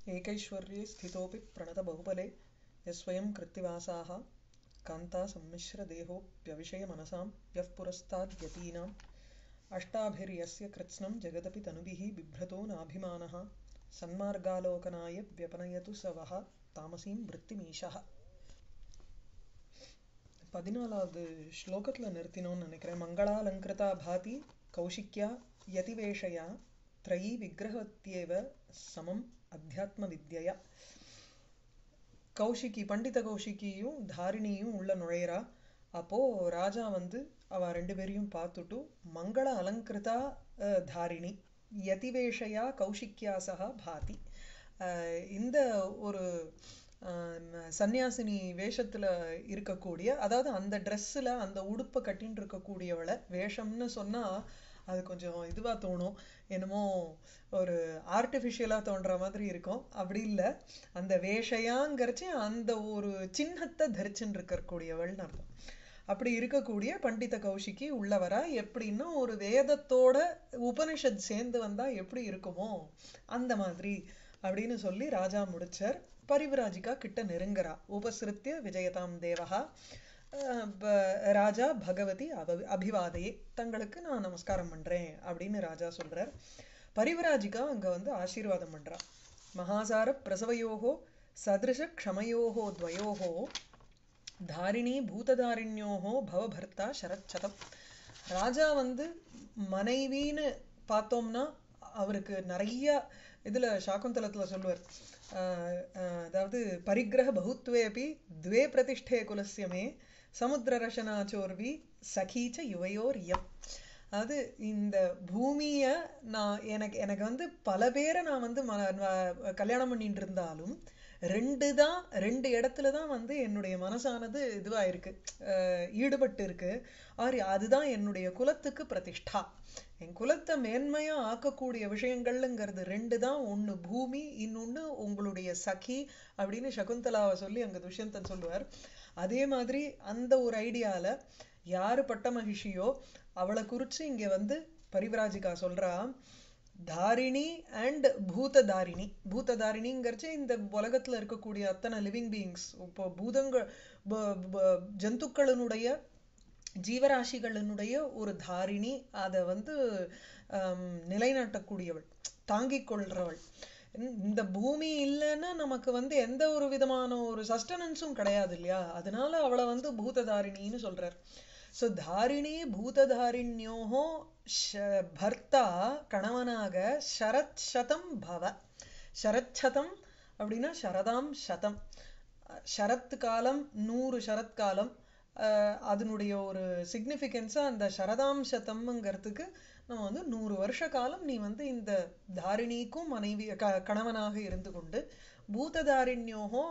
एकैश्वर्ये स्थितोऽपि प्रणतबहुबले यस्वयं कृत्तिवासाः कान्ता सम्मिश्रदेहोऽप्यविषयमनसां यः पुरस्ताद्यतीनाम् अष्टाभिर्यस्य कृत्स्नं जगदपि तनुभिः बिभ्रतो नाभिमानः सन्मार्गालोकनाय व्यपनयतु स वः தாமசீம் விருத்திமீஷா பதினாலாவது ஸ்லோகத்தில் நிறுத்தினோம்னு நினைக்கிறேன் மங்களாலங்கிருதா பாதி கௌஷிக்யா யதிவேஷயா த்ரயி விக்கிரகத்தியேவ சமம் அத்தியாத்ம வித்யா கௌஷிகி பண்டித கௌஷிகியும் தாரிணியும் உள்ள நுழையிறா அப்போ ராஜா வந்து அவ ரெண்டு பேரையும் பார்த்துட்டு மங்கள அலங்கிருதா தாரிணி யதிவேஷயா கௌஷிக்யா சகா பாதி இந்த ஒரு சன்னியாசினி வேஷத்துல இருக்கக்கூடிய அதாவது அந்த ட்ரெஸ்ஸில் அந்த உடுப்பை கட்டின்னு இருக்கக்கூடியவளை வேஷம்னு சொன்னா அது கொஞ்சம் இதுவா தோணும் என்னமோ ஒரு ஆர்டிஃபிஷியலாக தோன்ற மாதிரி இருக்கும் அப்படி இல்லை அந்த வேஷையாங்கிறச்சு அந்த ஒரு சின்னத்தை தரிச்சுன்னு இருக்கக்கூடியவள்னு அர்த்தம் அப்படி இருக்கக்கூடிய பண்டித கௌஷிக்கு உள்ளவரா எப்படின்னா ஒரு வேதத்தோட உபனிஷத் சேர்ந்து வந்தா எப்படி இருக்குமோ அந்த மாதிரி அப்படின்னு சொல்லி ராஜா முடிச்சார் பரிவிராஜிகா கிட்ட நெருங்குறா உபசிருத்திய விஜயதாம் தேவகா ராஜா பகவதி அவ அபிவாதையே தங்களுக்கு நான் நமஸ்காரம் பண்றேன் அப்படின்னு ராஜா சொல்றார் பரிவிராஜிகா அங்க வந்து ஆசீர்வாதம் பண்றா மகாசார பிரசவயோகோ சதிருஷ க்ஷமயோகோ துவயோகோ தாரிணி பூததாரிண்யோகோ பவபர்த்தா சரச்சதம் ராஜா வந்து மனைவின்னு பார்த்தோம்னா அவருக்கு நிறைய இதுல சாக்குந்தலத்துல சொல்லுவார் அதாவது பரிகிரக பகுத்வேபி துவே பிரதிஷ்டே குலசியமே சமுத்திர ரசனாச்சோர்வி சகீச்ச யுவையோர் யம் அதாவது இந்த பூமிய நான் எனக்கு எனக்கு வந்து பல பேரை நான் வந்து கல்யாணம் பண்ணிட்டு இருந்தாலும் ரெண்டு தான் ரெண்டு இடத்துல தான் வந்து என்னுடைய மனசானது இதுவா இருக்கு ஈடுபட்டு இருக்கு ஆறு அதுதான் என்னுடைய குலத்துக்கு பிரதிஷ்டா என் குலத்தை மேன்மையா ஆக்கக்கூடிய விஷயங்கள்ங்கிறது ரெண்டு தான் ஒண்ணு பூமி இன்னொன்னு உங்களுடைய சகி அப்படின்னு சகுந்தலாவை சொல்லி அங்க துஷ்யந்தன் சொல்லுவார் அதே மாதிரி அந்த ஒரு ஐடியால யாரு பட்ட மகிஷியோ அவளை குறிச்சு இங்க வந்து பரிவிராஜிகா சொல்றா தாரிணி அண்ட் பூததாரிணி பூததாரிணிங்கிறச்சு இந்த உலகத்துல இருக்கக்கூடிய அத்தனை லிவிங் பீயிங்ஸ் இப்போ பூதங்கள் ஜந்துக்களினுடைய ஜீவராசிகளினுடைய ஒரு தாரிணி அதை வந்து நிலைநாட்டக்கூடியவள் தாங்கிக் கொள்றவள் இந்த பூமி இல்லைன்னா நமக்கு வந்து எந்த ஒரு விதமான ஒரு சஸ்டனன்ஸும் கிடையாது இல்லையா அதனால அவளை வந்து பூததாரிணின்னு சொல்றார் ஸோ தாரிணி பூததாரிண்யோகோ பர்த்தா கணவனாக சரத் சதம் பவ சரத் சதம் அப்படின்னா சரதாம் சதம் சரத் காலம் நூறு சரத் காலம் அதனுடைய ஒரு சிக்னிஃபிகன்ஸா அந்த சரதாம் சதம்ங்கிறதுக்கு நம்ம வந்து நூறு வருஷ காலம் நீ வந்து இந்த தாரிணிக்கும் மனைவி க கணவனாக இருந்து கொண்டு பூததாரிண்யோகோ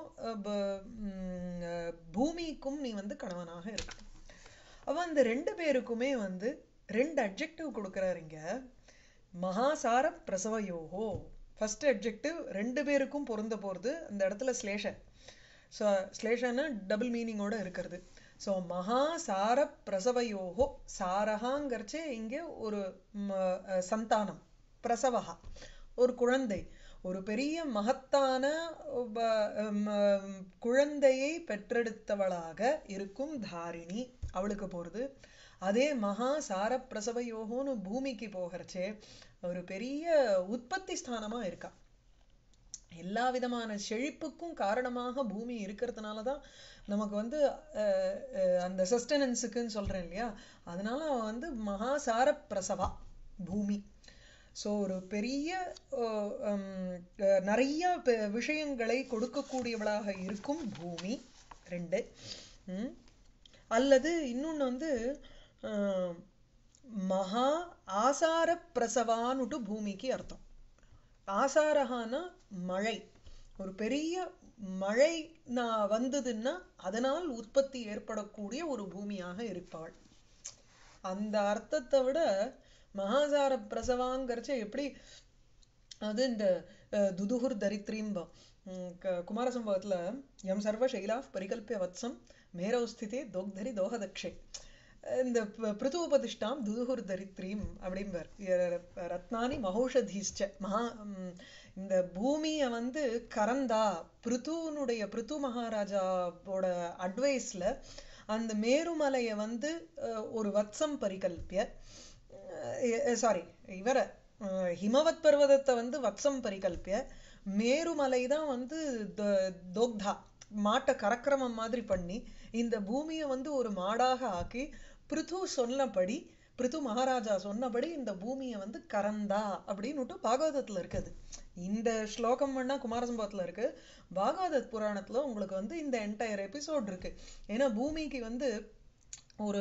பூமிக்கும் நீ வந்து கணவனாக இருக்கணும் அவ அந்த ரெண்டு பேருக்குமே வந்து ரெண்டு அப்ஜெக்டிவ் கொடுக்குறாரு இங்க மகாசார பிரசவயோகோ ஃபர்ஸ்ட் அப்ஜெக்டிவ் ரெண்டு பேருக்கும் பொருந்த போறது அந்த இடத்துல ஸ்லேஷன் ஸோ ஸ்லேஷன்னா டபுள் மீனிங்கோட இருக்கிறது ஸோ மகா சார பிரசவயோகோ சாரகாங்கிறச்சே இங்கே ஒரு சந்தானம் பிரசவகா ஒரு குழந்தை ஒரு பெரிய மகத்தான குழந்தையை பெற்றெடுத்தவளாக இருக்கும் தாரிணி அவளுக்கு போறது அதே மகா சார பிரசவயோகோன்னு பூமிக்கு போகிறச்சே ஒரு பெரிய உற்பத்தி ஸ்தானமா இருக்கா எல்லா விதமான செழிப்புக்கும் காரணமாக பூமி இருக்கிறதுனால தான் நமக்கு வந்து அந்த சஸ்டனன்ஸுக்குன்னு சொல்றேன் இல்லையா அதனால வந்து மகாசார பிரசவா பூமி ஸோ ஒரு பெரிய நிறைய விஷயங்களை கொடுக்கக்கூடியவளாக இருக்கும் பூமி ரெண்டு அல்லது இன்னொன்று வந்து மகா ஆசார பிரசவான்னுட்டு பூமிக்கு அர்த்தம் ஆசாரகான மழை ஒரு பெரிய மழை நான் வந்ததுன்னா அதனால் உற்பத்தி ஏற்படக்கூடிய ஒரு பூமியாக இருப்பாள் அந்த அர்த்தத்தை விட மகாசார பிரசவாங்கிறச்ச எப்படி அது இந்த துதுகுர் தரித்ரீம்பம் குமார சம்பவத்துல எம் சர்வ சைலா பரிகல்பிய வத்சம் மேரவ் ஸ்திதே தோக்தரி தோகதக்ஷே இந்த பிருத்துவபதிஷ்டாம் துதுகுர் தரித்ரீம் அப்படிம்பார் ரத்னானி மகௌஷதீஷ்ச மகா இந்த பூமிய வந்து கரந்தா பிருத்துனுடைய பிருத்து மகாராஜாவோட அட்வைஸ்ல அந்த மேருமலைய வந்து அஹ், ஒரு வத்சம் பரிகல்பிய சாரி இவர அஹ், ஹிமவத் பர்வதத்தை வந்து வத்சம் பரிகல்பிய மேருமலை தான் வந்து த- தோக்தா மாட்டை கரக்கிரமம் மாதிரி பண்ணி இந்த பூமியை வந்து ஒரு மாடாக ஆக்கி பிருத்து சொன்னபடி பிருத்து மகாராஜா சொன்னபடி இந்த பூமியை வந்து கரந்தா அப்படின்னுட்டு பாகவதத்துல இருக்குது இந்த ஸ்லோகம் வேணா குமாரசம்பவத்துல இருக்கு பாகவதத் புராணத்துல உங்களுக்கு வந்து இந்த என்டையர் எபிசோட் இருக்கு ஏன்னா பூமிக்கு வந்து ஒரு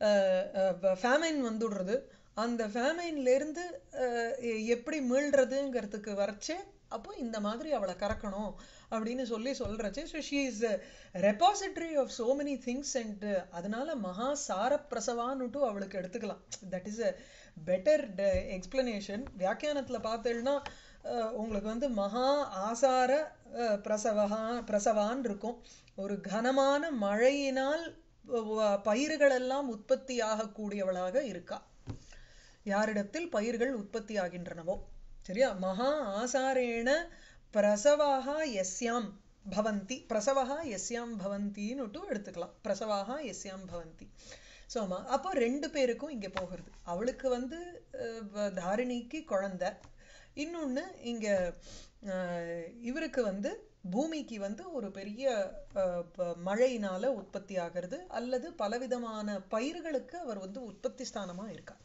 ஃபேமைன் வந்துடுறது அந்த ஃபேமைன்ல இருந்து அஹ், எ- எப்படி மீள்றதுங்கிறதுக்கு வரைச்சே அப்போ இந்த மாதிரி அவளை கறக்கணும் அப்படின்னு சொல்லி சொல்றச்சு so she is repository of so many things and அதனால மகா சார பிரசவான்னுட்டு அவளுக்கு எடுத்துக்கலாம் that is a better explanation வியாக்கியானத்துல பார்த்தேன்னா அஹ், உங்களுக்கு வந்து மகா ஆசார அஹ், பிரசவகா பிரசவான் இருக்கும் ஒரு கனமான மழையினால் வ- பயிர்கள் எல்லாம் உற்பத்தி ஆகக்கூடியவளாக இருக்கா யாரிடத்தில் பயிர்கள் உற்பத்தி ஆகின்றனவோ சரியா மகா ஆசாரேண பிரசவாக எஸ்யாம் பவந்தி பிரசவா எஸ்யாம் பவந்தின்னுட்டு எடுத்துக்கலாம் பிரசவாக எஸ்யாம் பவந்தி ஸோ அப்போ ரெண்டு பேருக்கும் இங்க போகிறது அவளுக்கு வந்து அஹ், வ- தாரிணிக்கு குழந்தை இன்னொன்னு இங்க அஹ், இவருக்கு வந்து பூமிக்கு வந்து ஒரு பெரிய அஹ், ப- மழையினால உற்பத்தி ஆகிறது அல்லது பலவிதமான பயிர்களுக்கு அவர் வந்து உற்பத்தி ஸ்தானமா இருக்கார்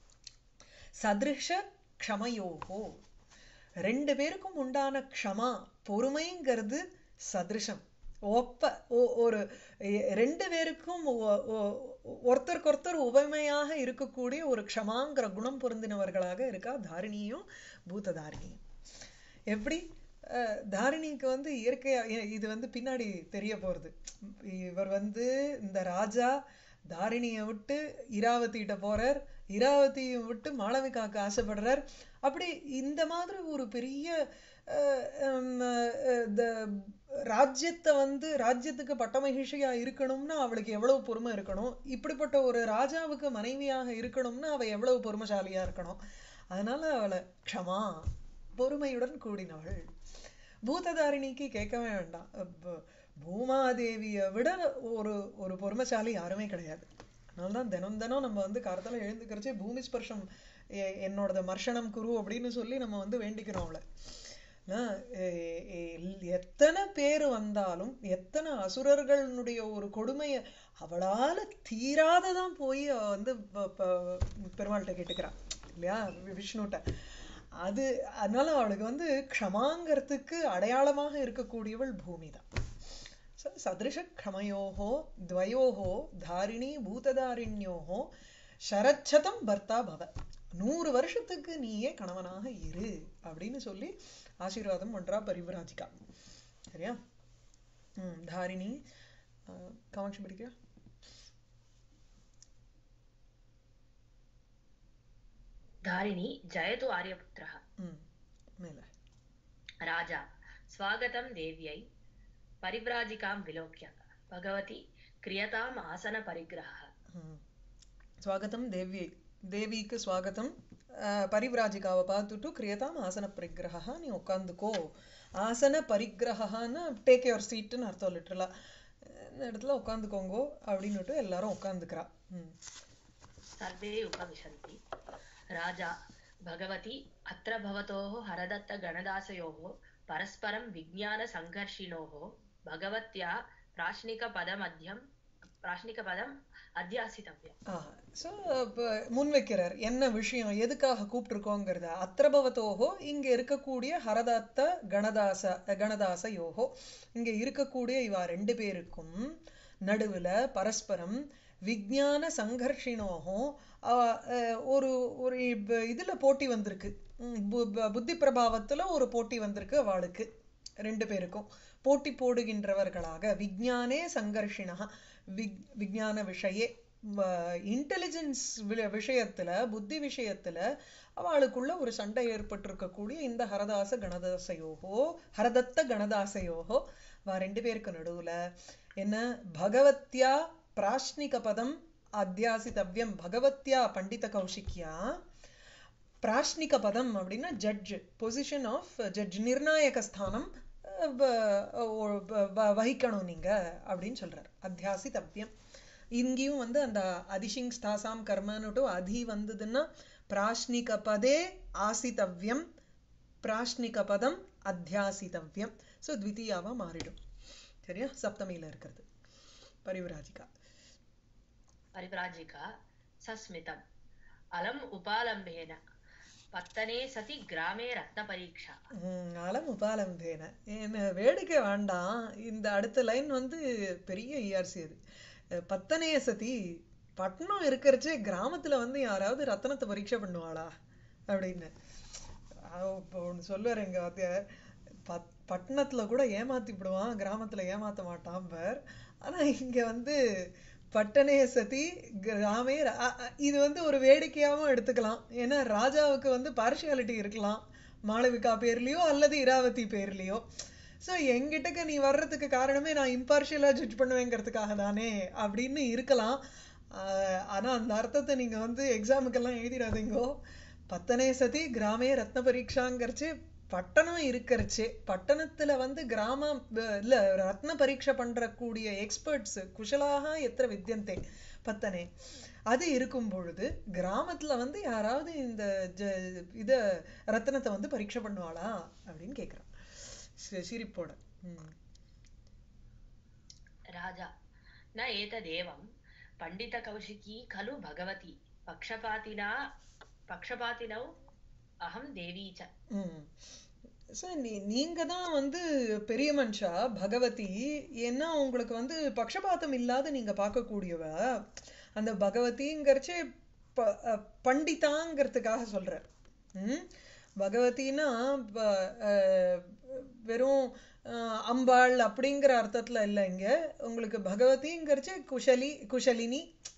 சதிருஷ க்ஷமயோகோ ரெண்டு பேருக்கும் உண்டான க்ஷமா பொறுமைங்கிறது சதிருஷம் ஒப்ப ஒ- ஒரு எ- ரெண்டு பேருக்கும் ஒ- ஒ- ஒருத்தருக்கொருத்தர் உவமையாக இருக்கக்கூடிய ஒரு க்ஷமாங்கிற குணம் பொருந்தினவர்களாக இருக்கா தாரிணியும் பூததாரிணியும் எப்படி அஹ், தாரிணிக்கு வந்து இயற்கையா இ- இது வந்து பின்னாடி தெரிய போறது இவர் வந்து இந்த ராஜா தாரிணியை விட்டு இராவதிகிட்ட போறார் இராவதியை விட்டு மாளவிகாக்கு ஆசைப்படுறார் அப்படி இந்த மாதிரி ஒரு பெரிய அஹ், ஹம், அஹ், இந்த ராஜ்யத்தை வந்து ராஜ்யத்துக்கு பட்டமகிழ்ச்சியா இருக்கணும்னா அவளுக்கு எவ்வளவு பொறுமை இருக்கணும் இப்படிப்பட்ட ஒரு ராஜாவுக்கு மனைவியாக இருக்கணும்னா அவ எவ்வளவு பொறுமைசாலியா இருக்கணும் அதனால அவளை க்ஷமா பொறுமையுடன் கூடினவள் பூததாரிணிக்கு கேட்கவே வேண்டாம் அப்ப பூமாதேவியை விட ஒரு ஒரு பொறுமைசாலி யாருமே கிடையாது அதனாலதான் தினம் தினம் நம்ம வந்து காலத்தால எழுந்துக்கிறச்சே பூமி ஸ்பர்ஷம் எ- என்னோடத மர்ஷனம் குரு அப்படின்னு சொல்லி நம்ம வந்து வேண்டிக்கிறோம் அவளை ஆஹ் எ- எ- எத்தனை பேர் வந்தாலும் எத்தனை அசுரர்களுடைய ஒரு கொடுமைய அவளால தீராததான் போய் அவ வந்து ப- ப- பெருமாள்கிட்ட கேட்டுக்கிறான் இல்லையா வி- விஷ்ணுட்ட அது அதனால அவளுக்கு வந்து க்ஷமாங்கிறதுக்கு அடையாளமாக இருக்கக்கூடியவள் பூமி தான் சதிருஷக்ஷமயோகோ துவயோகோ தாரிணி பூததாரிண்யோகோ சரச்சதம் பர்த்தா பவ நூறு வருஷத்துக்கு நீயே கணவனாக இரு அப்படின்னு சொல்லி ஆசீர்வாதம் பண்றா பரிவிராஜிகா சரியா ம் தாரிணி அஹ், காமாட்சி படிக்கிற धारिणी जयतु आर्यपुत्रः ம் மேல राजा स्वागतं देव्यै परिव्राजिकां विलोक्य भगवती क्रियताम् आसनपरिग्रहः ம். ஸ்வாகதம் தேவியை தேவிக்கு ஸ்வாகதம் அஹ், பரிவிராஜிகாவை பார்த்துட்டு கிரியதாம் ஆசன பரிகிரகா நீ உட்காந்துக்கோ ஆசன பரிகிரகான்னு டேக் யுவர் சீட்டுன்னு அர்த்தம் லிட்டரலா இந்த இடத்துல உட்காந்துக்கோங்கோ அப்படின்னுட்டு எல்லாரும் உட்காந்துக்கிறா ம் सर्वे उपविशन्ति राजा भगवती अत्र भवतोः हरदत्तगणदासयोः परस्परं विज्ञानसङ्घर्षिणोः भगवत्या प्राश्निकपदमध्यं प्राश्निकपदम् अध्यासितव्यम् ஆஹ் ஸோ முன் வைக்கிறார் என்ன விஷயம் எதுக்காக கூப்பிட்டுருக்கோங்கிறத அத்திரபவத்தோகோ இங்க இருக்கக்கூடிய ஹரதத்த கணதாச கணதாச யோகோ இங்க இருக்கக்கூடிய இவா ரெண்டு பேருக்கும் நடுவுல பரஸ்பரம் விஞ்ஞான சங்கர்ஷினோகோ ஆஹ் அஹ் ஒரு ஒரு இப்ப இதுல போட்டி வந்திருக்கு உம் பு- பு- புத்தி பிரபாவத்துல ஒரு போட்டி வந்திருக்கு அவளுக்கு ரெண்டு பேருக்கும் போட்டி போடுகின்றவர்களாக விஞ்ஞானே சங்கர்ஷினா விக் விஞ்ஞான விஷயே இன்டெலிஜென்ஸ் விஷயத்துல புத்தி விஷயத்துல அவளுக்குள்ள ஒரு சண்டை ஏற்பட்டிருக்கக்கூடிய இந்த ஹரதாச கணதாசையோகோ ஹரதத்த கணதாசையோகோ வா ரெண்டு பேருக்கு நடுவுல என்ன பகவத்யா பிராஷ்னிக பதம் அத்தியாசித்தவ்யம் பகவத்யா பண்டித கௌஷிக்யா பிராஷ்னிக பதம் அப்படின்னா ஜட்ஜ் பொசிஷன் ஆஃப் ஜட்ஜ் நிர்ணாயக ஸ்தானம் அஹ், வ- ஒ- வ- வ- வகிக்கணும் நீங்க அப்படின்னு சொல்றார் அத்தியாசிதவ்யம் இங்கேயும் வந்து அந்த அதிஷிங் ஸ்தாசாம் கர்மன்னுட்டு அதி வந்ததுன்னா பிராஷ்னிக பதே ஆசிதவ்யம் பிராஷ்னிக பதம் அத்தியாசிதவ்யம் ஸோ த்விதீயாவா மாறிடும் சரியா சப்தமியில இருக்கிறது பரிவிராஜிகா परिव्राजिका सस्मितम् अलम् उपालम्बेन पत्तने सति ग्रामे रत्नपरीक्षा ம், அலம் உபாலம்பேன என்ன வேடிக்கை வேண்டாம் இந்த அடுத்த லைன் வந்து பெரிய இஆர்சி அது அஹ், பத்தனைய சதி பட்டணம் இருக்கிறச்சே கிராமத்துல வந்து யாராவது ரத்தனத்தை பரீட்சை பண்ணுவாளா அப்படின்னு அவ- இப்போ ஒண்ணு சொல்லுவார் எங்க வாத்தியார் பட் பட்டணத்துல கூட ஏமாத்தி விடுவான் கிராமத்துல ஏமாத்த மாட்டான் பார் ஆனா இங்க வந்து பட்டணைய சதி கிராமே ர- அ- அ- இது வந்து ஒரு வேடிக்கையாவும் எடுத்துக்கலாம் ஏன்னா ராஜாவுக்கு வந்து பார்ஷியாலிட்டி இருக்கலாம் மாளவிகா பேர்லயோ அல்லது இராவதி பேர்லயோ ஸோ எங்கிட்டக்க நீ வர்றதுக்கு காரணமே நான் இம்பார்ஷியலா ஜட்ஜ் பண்ணுவேங்கிறதுக்காக தானே அப்படின்னு இருக்கலாம் ஆஹ் ஆனா அந்த அர்த்தத்தை நீங்க வந்து எக்ஸாமுக்கெல்லாம் எழுதிடாதீங்கோ பத்தனே சதி கிராமே ரத்ன பரீட்சாங்கிறச்சு பட்டணம் இருக்கிறச்சு பட்டணத்துல வந்து கிராமம் அஹ் இல்ல ரத்ன பரீட்சை பண்ற கூடிய எக்ஸ்பர்ட்ஸ் குஷலாக எத்திர வித்தியந்தே பத்தனே அது இருக்கும் பொழுது கிராமத்துல வந்து யாராவது இந்த ஜ- இத ரத்னத்தை வந்து பரீட்சை பண்ணுவாளா அப்படின்னு கேக்குறான் சி- சிரிப்போட ம். राजा न एतदेवं पण्डितकौशिकी खलु भगवती पक्षपातिना पक्षपातिनौ अहं देवी च ம் சார் நீ நீங்க தான் வந்து பெரிய மனுஷா பகவதி ஏன்னா உங்களுக்கு வந்து பக்ஷபாதம் இல்லாத நீங்க பார்க்கக்கூடியவ அந்த பகவதிங்கிறச்சே ப அஹ் பண்டிதாங்கிறதுக்காக சொல்றார் ம் பகவதினா ப- அஹ் வெறும் அஹ் அம்பாள் அப்படிங்கிற அர்த்தத்துல இல்லை இங்க உங்களுக்கு பகவதிங்கிறச்சே குஷலி குஷலினி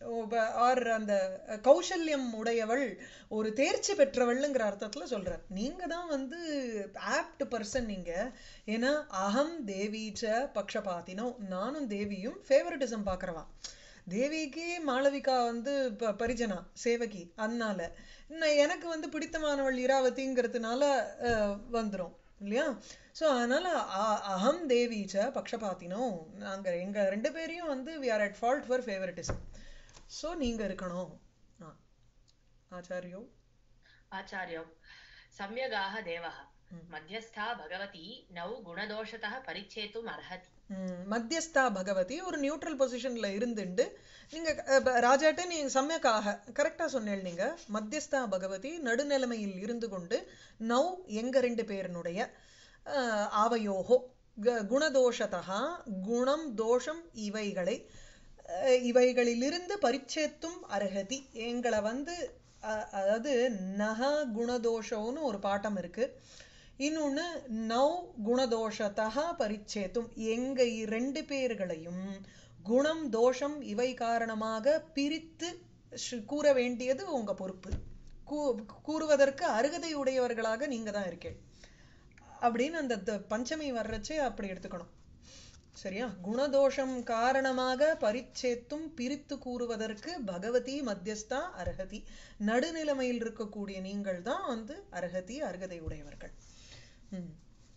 ஆர் அந்த கௌசல்யம் உடையவள் ஒரு தேர்ச்சி பெற்றவள்ங்கிற அர்த்தத்துல சொல்றார் நீங்க தான் வந்து ஆப்ட் பர்சன் நீங்க ஏன்னா அகம் தேவீச்ச பக்ஷபாத்தினோ நானும் தேவியும் ஃபேவரட்டிசம் பார்க்கறவா தேவிக்கு மாளவிகா வந்து ப- பரிஜனா சேவகி அதனால இன்னும் எனக்கு வந்து பிடித்தமானவள் இராவதிங்கிறதுனால அஹ், வந்துரும் இல்லையா சோ அதனால அ- அகம் தேவீச்ச பக்ஷபாத்தினோ நாங்க எங்க ரெண்டு பேரையும் வந்து we are at fault for favouritism so நீங்க இருக்கணும் ஆ. ஆச்சாரியோ आचार्यौ सम्यगाः देवः ம். मध्यस्था भगवती नौ गुणदोषतः परिच्छेतुम् अर्हति ம், மத்தியஸ்தா பகவதி ஒரு நியூட்ரல் பொசிஷன்ல இருந்துண்டு நீங்க அஹ், ப- ராஜாட்ட நீங்க சமயக்காக கரெக்டா சொன்னேள் நீங்க மத்தியஸ்தா பகவதி நடுநிலைமையில் இருந்து கொண்டு நௌ எங்க ரெண்டு பேரினுடைய அஹ், ஆவயோகோ க- குணதோஷதா குணம் தோஷம் இவைகளை அஹ், இவைகளிலிருந்து பரிச்சேத்தும் அருகதி எங்களை வந்து அஹ், அதாவது நக குணதோஷம்னு ஒரு பாட்டம் இருக்கு இன்னொன்னு நௌ குணதோஷத்தா பரிச்சேத்தும் எங்க ரெண்டு பேர்களையும் குணம் தோஷம் இவை காரணமாக பிரித்து ஷ்- கூற வேண்டியது உங்க பொறுப்பு கூ- கூறுவதற்கு அருகதை உடையவர்களாக நீங்க தான் இருக்கீங்க அப்படின்னு அந்த த- பஞ்சமி வர்றச்சே அப்படி எடுத்துக்கணும் சரியா குணதோஷம் காரணமாக பரிச்சேத்தும் பிரித்து கூறுவதற்கு பகவதி மத்தியஸ்தா அர்ஹதி நடுநிலைமையில் இருக்கக்கூடிய நீங்கள் தான் வந்து அர்ஹதி அருகதை உடையவர்கள் ம்.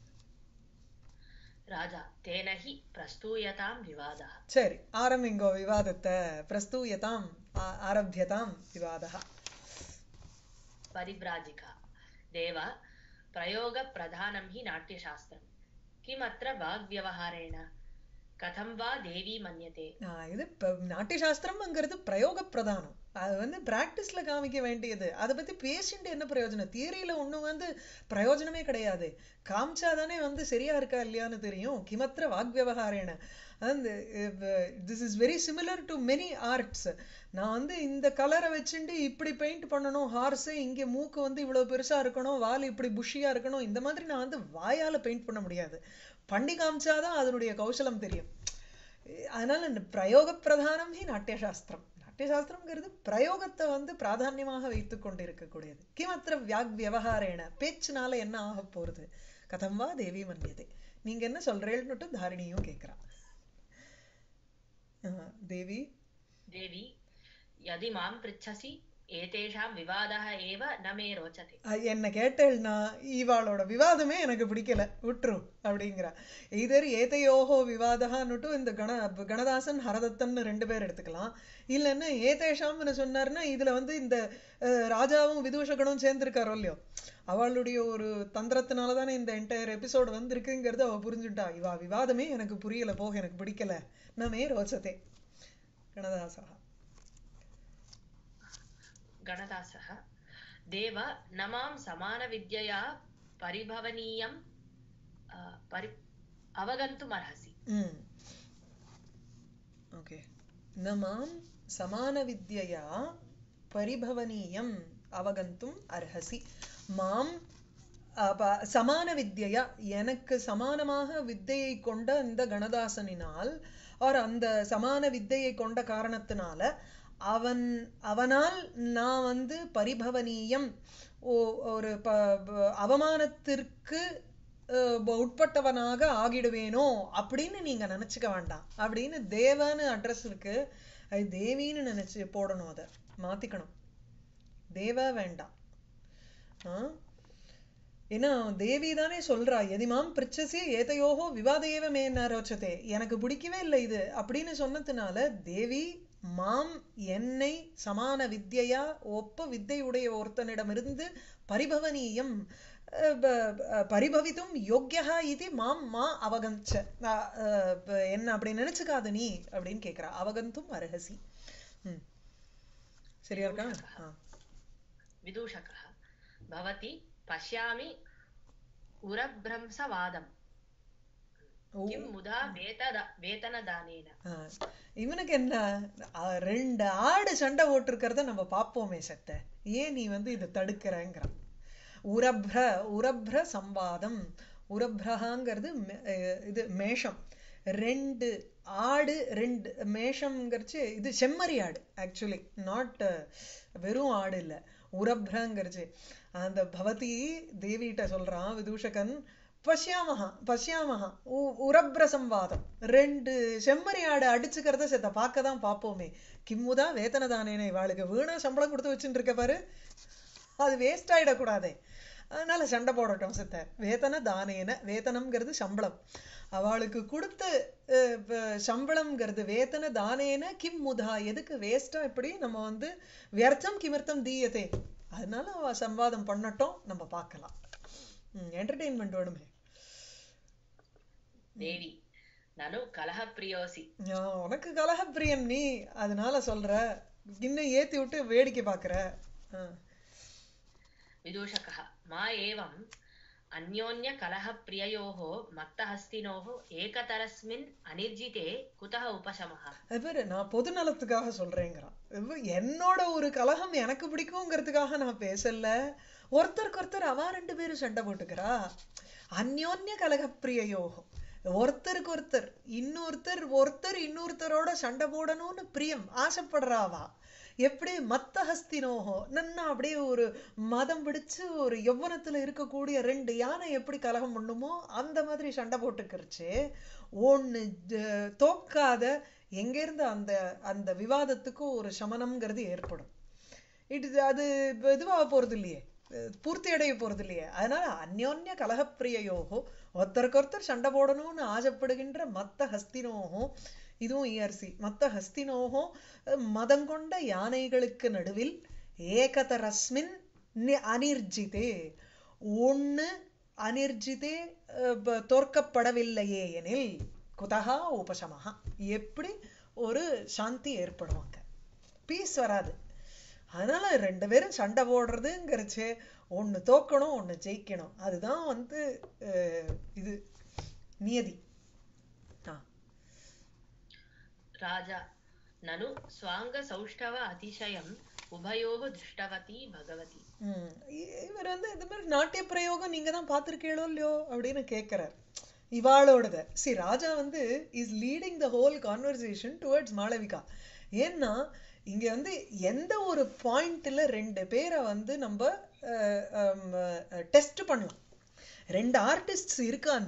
राजा तेन हि प्रस्तूयतां विवादः சரி ஆரம்பிங்கோ விவாதத்தை பிரஸ்தூயதாம் ஆ- ஆரம்பியதாம் விவாதः परिव्राजिका देव प्रयोगप्रधानं हि नाट्यशास्त्रम् किमत्र वाग्व्यवहारेण कथं वा देवी मन्यते ஆ, இது ப- நாட்டியசாஸ்திரம்ங்கிறது பிரயோக பிரதானம் அது வந்து பிராக்டிஸ்ல காமிக்க வேண்டியது அதை பத்தி பேசிட்டு என்ன பிரயோஜனம் தியரியில ஒண்ணும் வந்து பிரயோஜனமே கிடையாது காமிச்சாதானே வந்து சரியா இருக்கா இல்லையான்னு தெரியும் கிமத்திர வாக்வியவகாரேன அந்த this is very similar to many arts நான் வந்து இந்த கலரை வச்சுட்டு இப்படி பெயிண்ட் பண்ணணும் ஹார்ஸ் இங்க மூக்கு வந்து இவ்வளவு பெருசா இருக்கணும் வால் இப்படி புஷியா இருக்கணும் இந்த மாதிரி நான் வந்து வாயால பெயிண்ட் பண்ண முடியாது பண்ணி காமிச்சாதான் அதனுடைய கௌசலம் தெரியும் அதனால இந்த பிரயோக பிரதானம் ஹி நாட்டியசாஸ்திரம் நாட்டியசாஸ்திரம்ங்கிறது பிரயோகத்தை வந்து பிராதான்யமாக வைத்துக் கொண்டு இருக்கக்கூடியது கிமத்திர வியாக் வியவகாரேன பேச்சுனால என்ன ஆக போறது கதம் வா தேவி மன்யதே நீங்க என்ன சொல்றேன்னுட்டு தாரிணியும் கேக்குறா ஆஹ் தேவி देवी यदि मां पृच्छसि एतेषां विवादः एव न मे रोचते அஹ் என்ன கேட்டேன்னா இவாளோட விவாதமே எனக்கு பிடிக்கல விட்டுரு அப்படிங்கிறா இதர் ஏதையோஹோ விவாதகான்னுட்டு இந்த கண கணதாசன் ஹரதத்தன் ரெண்டு பேர் எடுத்துக்கலாம் இல்லைன்னா ஏதேஷாம்னு சொன்னார்னா இதுல வந்து இந்த அஹ், ராஜாவும் விதூஷகனும் சேர்ந்திருக்காரோ இல்லையோ அவளுடைய ஒரு தந்திரத்தினால தானே இந்த என்டையர் எபிசோடு வந்திருக்குங்கிறது அவ புரிஞ்சுட்டா இவா விவாதமே எனக்கு புரியல போக எனக்கு பிடிக்கல நமே ரோச்சதே கணதாசா गणदासः देव न मां समानविद्यया परिभवनीयं अ, परि अवगन्तुमर्हसि ம் ஓகே न मां समानविद्यया परिभवनीयम् அவகந்தும் அர்ஹசி மாம் அப்ப சமான வித்யா எனக்கு சமானமாக வித்தையை கொண்ட இந்த கணதாசனினால் or அந்த சமான வித்தையை கொண்ட காரணத்தினால அவன் அவனால் நான் வந்து பரிபவனீயம் ஓ- ஒரு ப ப- அவமானத்திற்கு அஹ், ப- உட்பட்டவனாக ஆகிடுவேனோ அப்படின்னு நீங்க நினைச்சுக்க வேண்டாம் அப்படின்னு தேவன்னு அட்ரஸ் இருக்கு அது தேவின்னு நினைச்சு போடணும் அதை மாத்திக்கணும் தேவா வேண்டாம் ஆ? ஏன்னா தேவி தானே சொல்றா எதிமாம் பிரிச்சசி ஏதையோகோ விவாத ஏவ மே ந ரோச்சதே எனக்கு பிடிக்கவே இல்லை இது அப்படின்னு சொன்னதுனால தேவி மாம் என்னை சமான வித்யையா ஒப்ப வித்தை உடைய ஒருத்தனிடமிருந்து பரிபவனீயம் அஹ், ப- ப- பரிபவித்தும் யோக்கியா இது மாம் மா அவகஞ்ச அஹ், அஹ், ப- என்ன அப்படி நினைச்சுக்காத நீ அப்படின்னு கேக்குறா அவகந்தும் அருகசி ம் சரியா இருக்கா ஆ. विदूषकः भवती पश्यामि उरभ्रंसवादम् ஓ किं मुदा वेतद वेतनदानेन ஆ, இவனுக்கு என்ன ஆ, ரெண்டு ஆடு சண்டை போட்டிருக்கிறத நம்ம பார்ப்போமே சத்த ஏன் நீ வந்து இதை தடுக்கிறங்கிறான் உரப்ர உரப்ர சம்வாதம் உரப்ரஹாங்கிறது மே- அஹ் இது மேஷம் ரெண்டு ஆடு ரெண்டு மேஷம்ங்கிறச்சு இது செம்மறி ஆடு ஆக்சுவலி நாட் வெறும் ஆடு இல்ல உரப்ரங்கிறச்சு அந்த பவதி தேவிகிட்ட சொல்றான் விதூஷகன் பஷ்யாமஹா பஷ்யாமஹா உ- உரப்ர சம்வாதம் ரெண்டு செம்மறி ஆடு அடிச்சுக்கிறத செத்த பார்க்க தான் பார்ப்போமே கிம்முதா வேதனதானேனே இவாளுக்கு வீணா சம்பளம் கொடுத்து வச்சுட்டு இருக்க பாரு அது வேஸ்ட் ஆயிடக்கூடாதே அதனால சண்டை போடட்டும் சித்த வேதன தானேன வேதனம்ங்கிறது சம்பளம் அவளுக்கு கொடுத்த அஹ், ப- சம்பளம்ங்கிறது வேதன தானேன கிம் முதா எதுக்கு வேஸ்டா இப்படி நம்ம வந்து வியர்த்தம் கிமிர்த்தம் தீயதே அதனால அவ சம்வாதம் பண்ணட்டும் நம்ம பார்க்கலாம் என்டர்டெயின்மெண்ட் வேணுமே देवी ननु कलहप्रियोऽसि ஆ, உனக்கு கலகப்பிரியன் நீ அதனால சொல்ற இன்னும் ஏத்தி விட்டு வேடிக்கை பாக்குற ஆ. विदूषकः मा एवम् अन्योन्यकलहप्रिययोः मत्तहस्तिनोः एकतरस्मिन् अनिर्जिते कुतः उपशमः அது பேரு நான் பொது நலத்துக்காக சொல்றேங்கிறான் இவ- என்னோட ஒரு கலகம் எனக்கு பிடிக்குங்கிறதுக்காக நான் பேசல ஒருத்தருக்கு ஒருத்தர் அவ ரெண்டு பேரும் சண்டை போட்டுக்கிறா அந்யோன்ய கலகப்பிரியயோகம் ஒருத்தருக்கு ஒருத்தர் இன்னொருத்தர் ஒருத்தர் இன்னொருத்தரோட சண்டை போடணும்னு பிரியம் ஆசைப்படுறாவா எப்படி மத்த ஹஸ்தினோகோ நன்னா அப்படியே ஒரு மதம் பிடிச்சு ஒரு யௌவனத்துல இருக்கக்கூடிய ரெண்டு யானை எப்படி கலகம் பண்ணுமோ அந்த மாதிரி சண்டை போட்டுக்கிறச்சு ஒண்ணு ஜ- தோக்காத எங்க இருந்து அந்த அந்த விவாதத்துக்கு ஒரு சமனம்ங்கிறது ஏற்படும் இட் அது இப்ப இதுவாக போறது இல்லையே அஹ் பூர்த்தி அடைய போறது இல்லையே அதனால அந்யோன்ய கலகப்பிரியயோகோ ஒருத்தருக்கு ஒருத்தர் சண்டை போடணும்னு ஆசைப்படுகின்ற மத்த ஹஸ்தினோகோ இதுவும் இஆர்சி மத்த ஹஸ்தினோகோ அஹ் மதம் கொண்ட யானைகளுக்கு நடுவில் ஏகதரஸ்மின் நி- அனிர்ஜிதே ஒண்ணு அனிர்ஜிதே அஹ், ப- தோற்கப்படவில்லையே எனில் குதகா உபசமஹா எப்படி ஒரு சாந்தி ஏற்படுவாங்க பீஸ் வராது அதனால ரெண்டு பேரும் சண்டை போடுறதுங்கிறச்சு ஒண்ணு தோக்கணும் ஒண்ணு ஜெயிக்கணும் அதுதான் வந்து அஹ், இது நியதி ஆ राजा ननु स्वाङ्गसौष्ठव अतिशयम् उभयोः दृष्टवती भगवती ம். இ- இவர் வந்து இந்த மாதிரி நாட்டிய பிரயோகம் நீங்க தான் பார்த்திருக்கீங்களோ இல்லையோ அப்படின்னு கேட்கிறார் இவாளோடத சி ராஜா வந்து is leading the whole conversation towards Malavika ஏன்னா இங்க வந்து எந்த ஒரு பாயிண்ட்ல ரெண்டு பேரை வந்து நம்ம டெஸ்ட் பண்ணலாம் ரெண்டு ஆர்டிஸ்ட்ஸ் இருக்கான்னா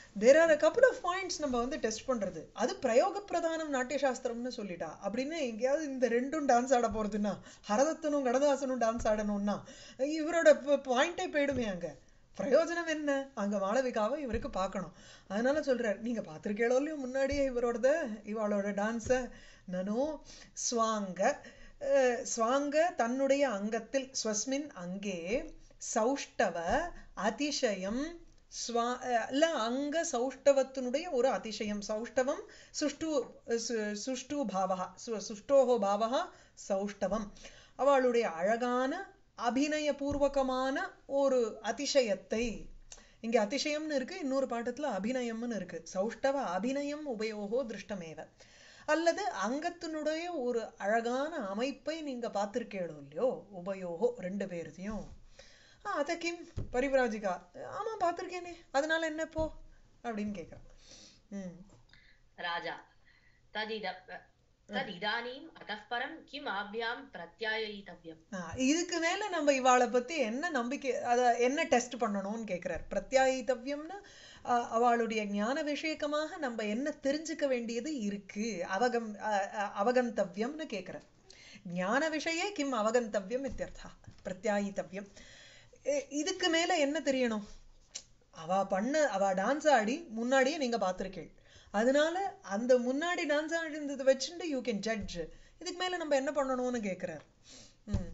there are a couple of points நம்ம வந்து டெஸ்ட் பண்றது அது பிரயோக பிரதானம் நாட்டிய சாஸ்திரம்னு சொல்லிட்டா அப்படின்னா எங்கேயாவது இந்த ரெண்டும் டான்ஸ் ஆட போறதுன்னா ஹரதத்தனும் கடதாசனும் டான்ஸ் ஆடணும்னா இவரோட பாயிண்டே போயிடுமே அங்க பிரயோஜனம் என்ன அங்க மாளவிகாவை இவருக்கு பார்க்கணும் அதனால சொல்றார் நீங்க பார்த்திருக்கீங்களோ இல்லையோ முன்னாடியே இவரோடத இவளோட டான்ஸ நனோ ஸ்வாங்க அஹ், ஸ்வாங்க தன்னுடைய அங்கத்தில் ஸ்வஸ்மின் அங்கே சௌஷ்டவ அதிசயம் ஸ்வா அஹ், இல்ல அங்க சௌஷ்டவத்தினுடைய ஒரு அதிசயம் சௌஷ்டவம் சுஷ்டு சு- சுஷ்டு பாவகா சு- சுஷ்டோஹோ பாவகா சௌஷ்டவம் அவளுடைய அழகான அபிநயபூர்வகமான ஒரு அதிசயத்தை இங்க அதிசயம்னு இருக்கு இன்னொரு பாட்டத்துல அபிநயம்னு இருக்கு சௌஷ்டவ அபிநயம் உபயோகோ திருஷ்டமேவ அல்லது அங்கத்தினுடைய ஒரு அழகான அமைப்பை நீங்க பார்த்திருக்கீங்களோ இல்லையோ உபயோகோ ரெண்டு பேர்த்தையும் ஆ அத கிம் பரிவிராஜிகா ஆமா பார்த்திருக்கேனே அதனால என்ன இப்போ அப்படின்னு கேக்குறான் ம் राजा तदिद तदिदानीम् अतः परं किम् आभ्यां प्रत्याययितव्यम् ஆ, இதுக்கு மேல நம்ம இவாளை பத்தி என்ன நம்பிக்கை அத என்ன டெஸ்ட் பண்ணணும்னு கேக்குறார் பிரத்யாயித்தவ்யம்னா ஆ, அவளுடைய ஞான விஷயக்கமாக நம்ம என்ன தெரிஞ்சுக்க வேண்டியது இருக்கு அவகம் அ, அ, அவகந்தவ்யம்னு கேக்குறார் ஞான விஷயே கிம் அவகந்தவ்யம் இத்தியர்த்தா பிரத்யாயித்தவ்யம் இ- இதுக்கு மேல என்ன தெரியணும் அவ பண்ண அவ டான்ஸ் ஆடி முன்னாடியே நீங்க பார்த்திருக்கீள் அதனால அந்த முன்னாடி டான்ஸ் ஆடினதை வச்சுட்டு யூ கேன் ஜட்ஜ் இதுக்கு மேல நம்ம என்ன பண்ணணும்னு கேக்குறார் ம்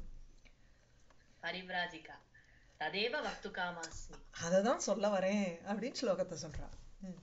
परिव्राजिका तदेव वक्तुकामास्मि அததான் சொல்ல வரேன் அப்படின்னு ஸ்லோகத்தை சொல்றா ம்.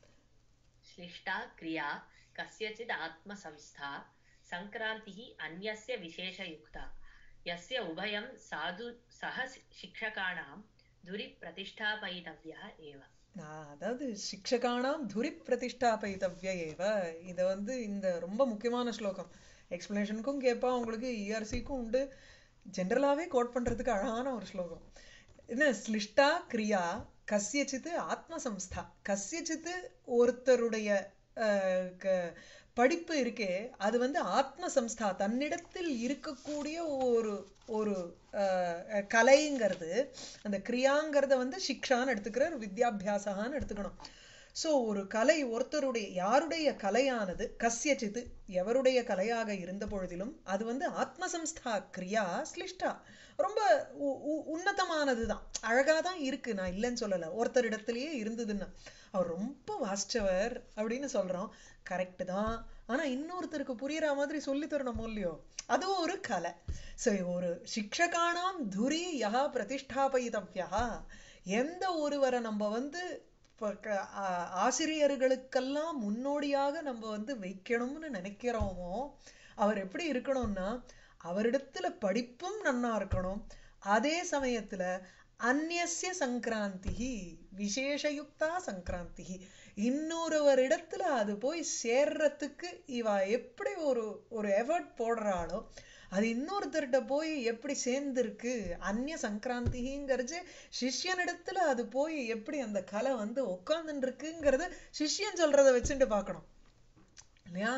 श्लिष्टा क्रिया कस्यचित् आत्मसंस्था सङ्क्रान्तिः अन्यस्य विशेषयुक्ता यस्य उभयं साधु सह शिक्षकाणां धुरि प्रतिष्ठापयितव्यः एव ஆஹ் அதாவது சிக்ஷகானாம் துரி பிரதிஷ்டாபயித்தவ்ய ஏவ இத வந்து இந்த ரொம்ப முக்கியமான ஸ்லோகம் எக்ஸ்பிளனேஷனுக்கும் கேட்பா உங்களுக்கு இஆர்சிக்கும் உண்டு ஜென்ரலாவே கோட் பண்றதுக்கு அழகான ஒரு ஸ்லோகம் என்ன ஸ்லிஷ்டா கிரியா கஸ்யச்சித்து ஆத்மசம்ஸ்தா கஸ்யச்சித்து ஒருத்தருடைய ஆஹ், க- படிப்பு இருக்கே அது வந்து ஆத்மசம்ஸ்தா தன்னிடத்தில் இருக்கக்கூடிய ஒரு ஒரு ஆஹ், கலைங்கிறது அந்த கிரியாங்கிறத வந்து சிக்ஷான்னு எடுத்துக்கிறார் வித்யாபியாசகான்னு எடுத்துக்கணும் சோ ஒரு கலை ஒருத்தருடைய யாருடைய கலையானது கஸ்யச்சித்து எவருடைய கலையாக இருந்த பொழுதிலும் அது வந்து ஆத்மசம்ஸ்தா கிரியா ஸ்லிஷ்டா ரொம்ப உ- உ- உன்னதமானதுதான் அழகா தான் இருக்கு நான் இல்லைன்னு சொல்லல ஒருத்தரிடத்திலேயே இருந்ததுன்னா அவர் ரொம்ப வாசிச்சவர் அப்படின்னு சொல்றோம் கரெக்ட் தான் ஆனா இன்னொருத்தருக்கு புரியுற மாதிரி சொல்லி தரணும் இல்லையோ அதுவும் ஒரு கலை சரி ஒரு சிக்ஷகானாம் துரி யஹா பிரதிஷ்டாபயிதவ்யா எந்த ஒருவரை நம்ம வந்து இப்ப க- ஆ- ஆசிரியர்களுக்கெல்லாம் முன்னோடியாக நம்ம வந்து வைக்கணும்னு நினைக்கிறோமோ அவர் எப்படி இருக்கணும்னா அவரிடத்துல படிப்பும் நன்னா இருக்கணும் அதே சமயத்துல அந்நியஸ்ய சங்கராந்தி விசேஷயுக்தா சங்கராந்தி இன்னொருவரிடத்துல அது போய் சேர்றதுக்கு இவ எப்படி ஒரு ஒரு எஃபர்ட் போடுறாளோ அது இன்னொருத்தர்கிட்ட போய் எப்படி சேர்ந்திருக்கு அந்நிய சங்கராந்திங்கிறது சிஷ்யனிடத்துல அது போய் எப்படி அந்த கலை வந்து உட்கார்ந்துட்டு இருக்குங்கிறத சிஷ்யன் சொல்றத வச்சுட்டு பார்க்கணும் இல்லையா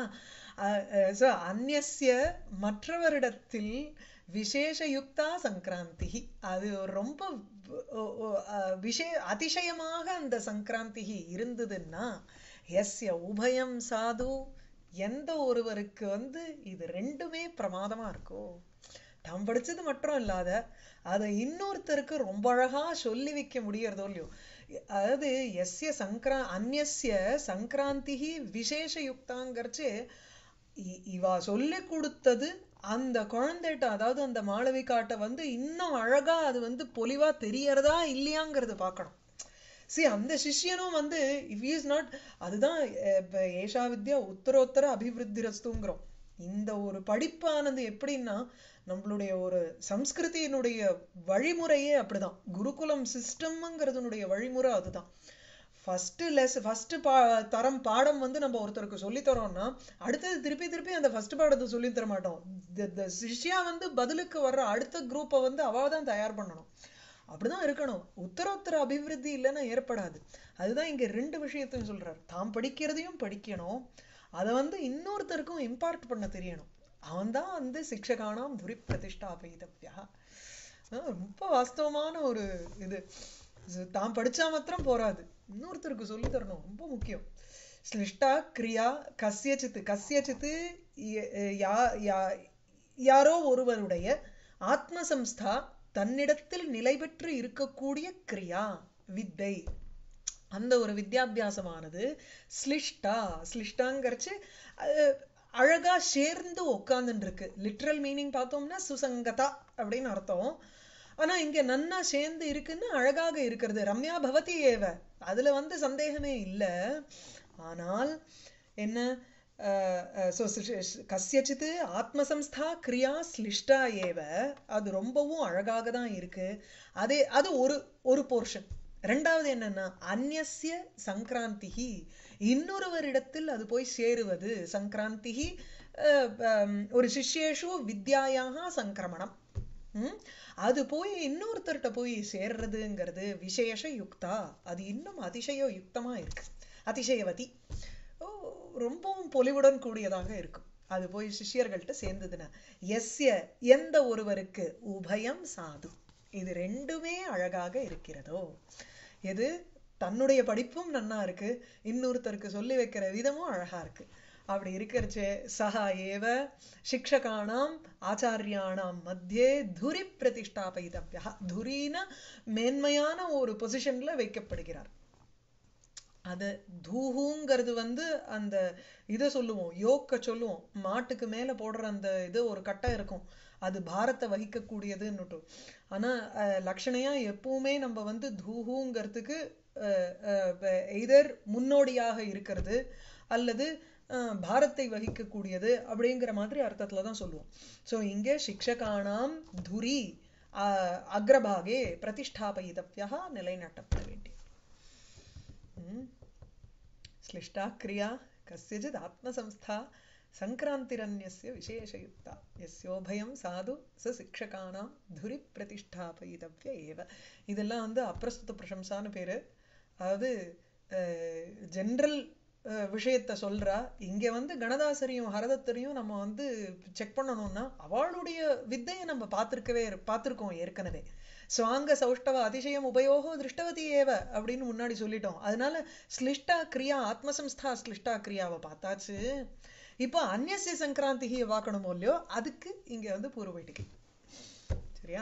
சோ அந்நிய மற்றவரிடத்தில் விசேஷயுக்தா சங்கராந்தி அது ரொம்ப ஒ- ஒ- அஹ் விஷே அதிசயமாக அந்த சங்கராந்தி இருந்ததுன்னா எஸ்ய உபயம் சாது எந்த ஒருவருக்கு வந்து இது ரெண்டுமே பிரமாதமா இருக்கோ தாம் படிச்சது மட்டும் இல்லாத அதை இன்னொருத்தருக்கு ரொம்ப அழகா சொல்லி வைக்க முடியறதோ இல்லையோ அதாவது எஸ்ய சங்கரா அந்நிய சங்கராந்தி விசேஷயுக்தாங்கிறச்சு இ- இவா சொல்லி கொடுத்தது அந்த குழந்தைகிட்ட அதாவது அந்த மாளவிகாட்ட வந்து இன்னும் அழகா அது வந்து பொலிவா தெரியறதா இல்லையாங்கிறத பார்க்கணும் see அந்த சிஷ்யனும் வந்து இஃப் இஸ் நாட் அதுதான் அஹ், இப்ப ஏஷா வித்யா உத்தரோத்தர அபிவிருத்தி ரஸ்துங்கிறோம் இந்த ஒரு படிப்பானது எப்படின்னா நம்மளுடைய ஒரு சம்ஸ்கிருதியினுடைய வழிமுறையே அப்படிதான் குருகுலம் சிஸ்டம்ங்கிறதுனுடைய வழிமுறை அதுதான் ஃபர்ஸ்ட் லெஸ் ஃபர்ஸ்ட் பா தரம் பாடம் வந்து நம்ம ஒருத்தருக்கு சொல்லி தரோம்னா அடுத்தது திருப்பி திருப்பி அந்த ஃபர்ஸ்ட் பாடத்தை சொல்லி தர மாட்டோம் The- the சிஷ்யா வந்து பதிலுக்கு வர்ற அடுத்த குரூப்பை வந்து அவ தான் தயார் பண்ணணும் அப்படிதான் இருக்கணும் உத்தரோத்தர அபிவிருத்தி இல்லைன்னா ஏற்படாது அதுதான் இங்க ரெண்டு விஷயத்தையும் சொல்றாரு தாம் படிக்கிறதையும் படிக்கணும் அதை வந்து இன்னொருத்தருக்கும் இம்பார்ட் பண்ண தெரியணும் அவன்தான் வந்து சிக்ஷகானாம் துரி பிரதிஷ்டாபயிதவ்யா ஆஹ் ரொம்ப வாஸ்தவமான ஒரு இது இது தான் படிச்சா மாத்திரம் போராது இன்னொருத்தருக்கு சொல்லி தரணும் ரொம்ப முக்கியம் ஸ்லிஷ்டா கிரியா கஸ்யச்சித்து கஸ்யச்சித்து ய- யா யா- யாரோ ஒருவருடைய ஆத்மசம்ஸ்தா தன்னிடத்தில் நிலை பெற்று இருக்கக்கூடிய கிரியா வித்தை அந்த ஒரு வித்யாபியாசமானது ஸ்லிஷ்டா ஸ்லிஷ்டாங்கிறச்சு அஹ், அழகா சேர்ந்து உட்கார்ந்துட்டு இருக்கு லிட்ரல் மீனிங் பார்த்தோம்னா சுசங்கதா அப்படின்னு அர்த்தம் ஆனா இங்க நன்னா சேர்ந்து இருக்குன்னு அழகாக இருக்கிறது ரம்யா பவதி ஏவ அதுல வந்து சந்தேகமே இல்ல ஆனால் என்ன அஹ், அஹ், so, சி- சி- கஸ்யச்சித்து ஆத்மசம்ஸ்தா கிரியா ஸ்லிஷ்டா ஏவ அது ரொம்பவும் அழகாக தான் இருக்கு அதே அது ஒரு ஒரு போர்ஷன் ரெண்டாவது என்னன்னா அந்நிய சங்கராந்திகி இன்னொருவரிடத்தில் அது போய் சேருவது சங்கராந்திகி அஹ், ஹம், ஒரு சிஷ்யேஷு வித்யாயாக சங்கிரமணம் ம்? அது போய் இன்னொருத்தர்கிட்ட போய் சேர்றதுங்கிறது விசேஷ யுக்தா அது இன்னும் அதிசய யுக்தமா இருக்கு அதிசயவதி ஓ, ரொம்பவும் பொலிவுடன் கூடியதாக இருக்கும் அது போய் சிஷ்யர்கள்ட்ட சேர்ந்ததுன்னா எஸ்ய எந்த ஒருவருக்கு உபயம் சாது இது ரெண்டுமே அழகாக இருக்கிறதோ எது தன்னுடைய படிப்பும் நன்னா இருக்கு இன்னொருத்தருக்கு சொல்லி வைக்கிற விதமும் அழகா இருக்கு அப்படி இருக்கிறச்சு சஹா ஏவ சிக்ஷகானாம் ஆச்சாரியானாம் மத்தியே துரி பிரதிஷ்டாபயிதவ்யா துரின மேன்மையான ஒரு பொசிஷன்ல வைக்கப்படுகிறார் அது தூஹுங்கிறது வந்து அந்த இதை சொல்லுவோம் யோக்க சொல்லுவோம் மாட்டுக்கு மேல போடுற அந்த இது ஒரு கட்டை இருக்கும் அது பாரத்தை வகிக்கக்கூடியதுன்னுட்டு ஆனா அஹ், லக்ஷணையா எப்பவுமே நம்ம வந்து தூஹுங்கிறதுக்கு எய்தர் முன்னோடியாக இருக்கிறது அல்லது அஹ், பாரத்தை வகிக்கக்கூடியது அப்படிங்கிற மாதிரி அர்த்தத்துல தான் சொல்லுவோம் சோ இங்கே சிக்ஷகானாம் துரி அஹ், அக்ரபாகே பிரதிஷ்டாபயிதவ்யா நிலைநாட்டப்பட வேண்டிய ம். श्लिष्टा क्रिया कस्यचित् आत्मसंस्था सङ्क्रान्तिरन्यस्य विशेषयुक्ता यस्योभयं साधु स शिक्षकाणां धुरि प्रतिष्ठापयितव्य एव இதெல்லாம் வந்து அப்பிரஸ்துத பிரசம்சான்னு பேரு அதாவது ஜென்ரல் விஷயத்த சொல்றா இங்க வந்து கணதாசரையும் ஹரதத்தரையும் நம்ம வந்து செக் பண்ணணும்னா அவளுடைய வித்தையை நம்ம பார்த்திருக்கவே பார்த்திருக்கோம் ஏற்கனவே சுவாங்க சௌஷ்டவ அதிசயம் உபயோகோ திருஷ்டவதி ஏவ அப்படின்னு முன்னாடி சொல்லிட்டோம் அதனால ஸ்லிஷ்டா கிரியா ஆத்மசம்ஸ்தா ஸ்லிஷ்டா கிரியாவை பார்த்தாச்சு இப்போ அந்நிய சங்கராந்திகியை பார்க்கணுமோ இல்லையோ அதுக்கு இங்க வந்து பூர்வபைட்டிக்கு சரியா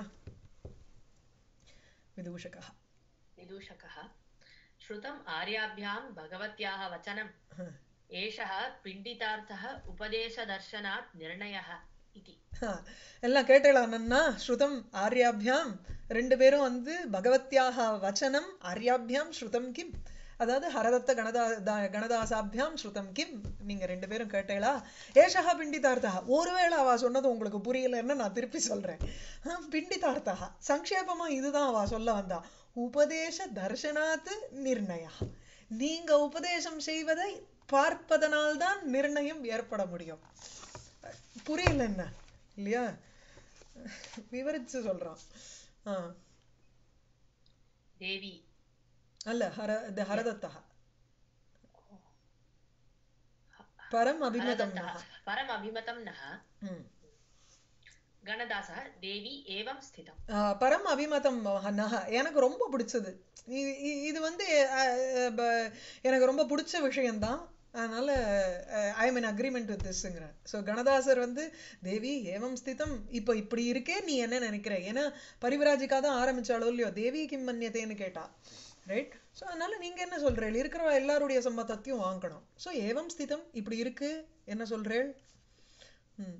விதூஷகா विदूषकः श्रुतम् आर्याभ्यां भगवत्याः वचनम् एषः पिण्डितार्थः उपदेशदर्शनात् निर्णयः इति எல்லாம் கேட்டலாம்னா ஸ்ருதம் ஆர்யாபியாம் ரெண்டு பேரும் வந்து பகவத்யாக வச்சனம் ஆர்யாபியாம் ஸ்ருதம் கிம் அதாவது ஹரதத்த கணதா தா- கணதாசாபியாம் ஸ்ருதம் கிம் நீங்க ரெண்டு பேரும் கேட்டேளா ஏஷா பிண்டிதார்த்தா ஒருவேளை அவ சொன்னது உங்களுக்கு புரியலன்னு நான் திருப்பி சொல்றேன் ஆ, பிண்டிதார்த்தா சங்கேபமா இதுதான் அவ சொல்ல வந்தா உபதேச தர்சனாத்து நிர்ணயா நீங்க உபதேசம் செய்வதை பார்ப்பதனால்தான் நிர்ணயம் ஏற்பட முடியும் புரியல என்ன இல்லையா விவரிச்சு சொல்றான் ஆ देवी அல்ல ஹர இது ஹரதத்தः பரம் அபிமதம் हरदत्तः परम् अभिमतं नः ம். गणदासः देवी एवं स्थितम् ஆ, பரம் அபிமதம் நக எனக்கு ரொம்ப பிடிச்சது இ- இ- இது வந்து அஹ், அஹ், ப- எனக்கு ரொம்ப பிடிச்ச விஷயம்தான் அதனால I am in agreement with திஸ்ங்கிறேன் ஸோ கணதாசர் வந்து தேவி ஏவம் ஸ்திதம் இப்போ இப்படி இருக்கே நீ என்ன நினைக்கிற ஏன்னா பரிவிராஜிக்கா தான் ஆரம்பிச்சாலோ இல்லையோ தேவி கிம் மன்யத்தேன்னு கேட்டா ரைட் ஸோ அதனால நீங்க என்ன சொல்றேள் இருக்கிற எல்லாருடைய சம்மதத்தையும் வாங்கணும் ஸோ ஏவம் ஸ்திதம் இப்படி இருக்கு என்ன சொல்றேள் ம்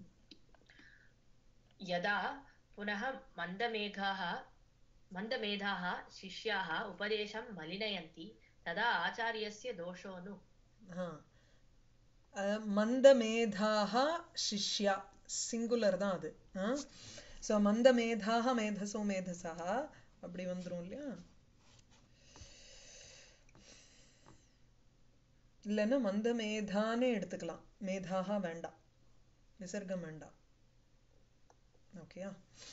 यदा पुनः मन्दमेघाः मन्दमेधाः शिष्याः उपदेशं मलिनयन्ति तदा आचार्यस्य दोषो नु ஆ. அஹ் மந்தமேதாக சிஷ்யா சிங்குலர் தான் அது ஸோ மந்தமேதாக மேதசோ மேதசா அப்படி வந்துரும் இல்லையா இல்லைன்னா மந்தமேதானே எடுத்துக்கலாம் மேதாக வேண்டாம் விசர்க்கம் வேண்டாம் ஓகேயா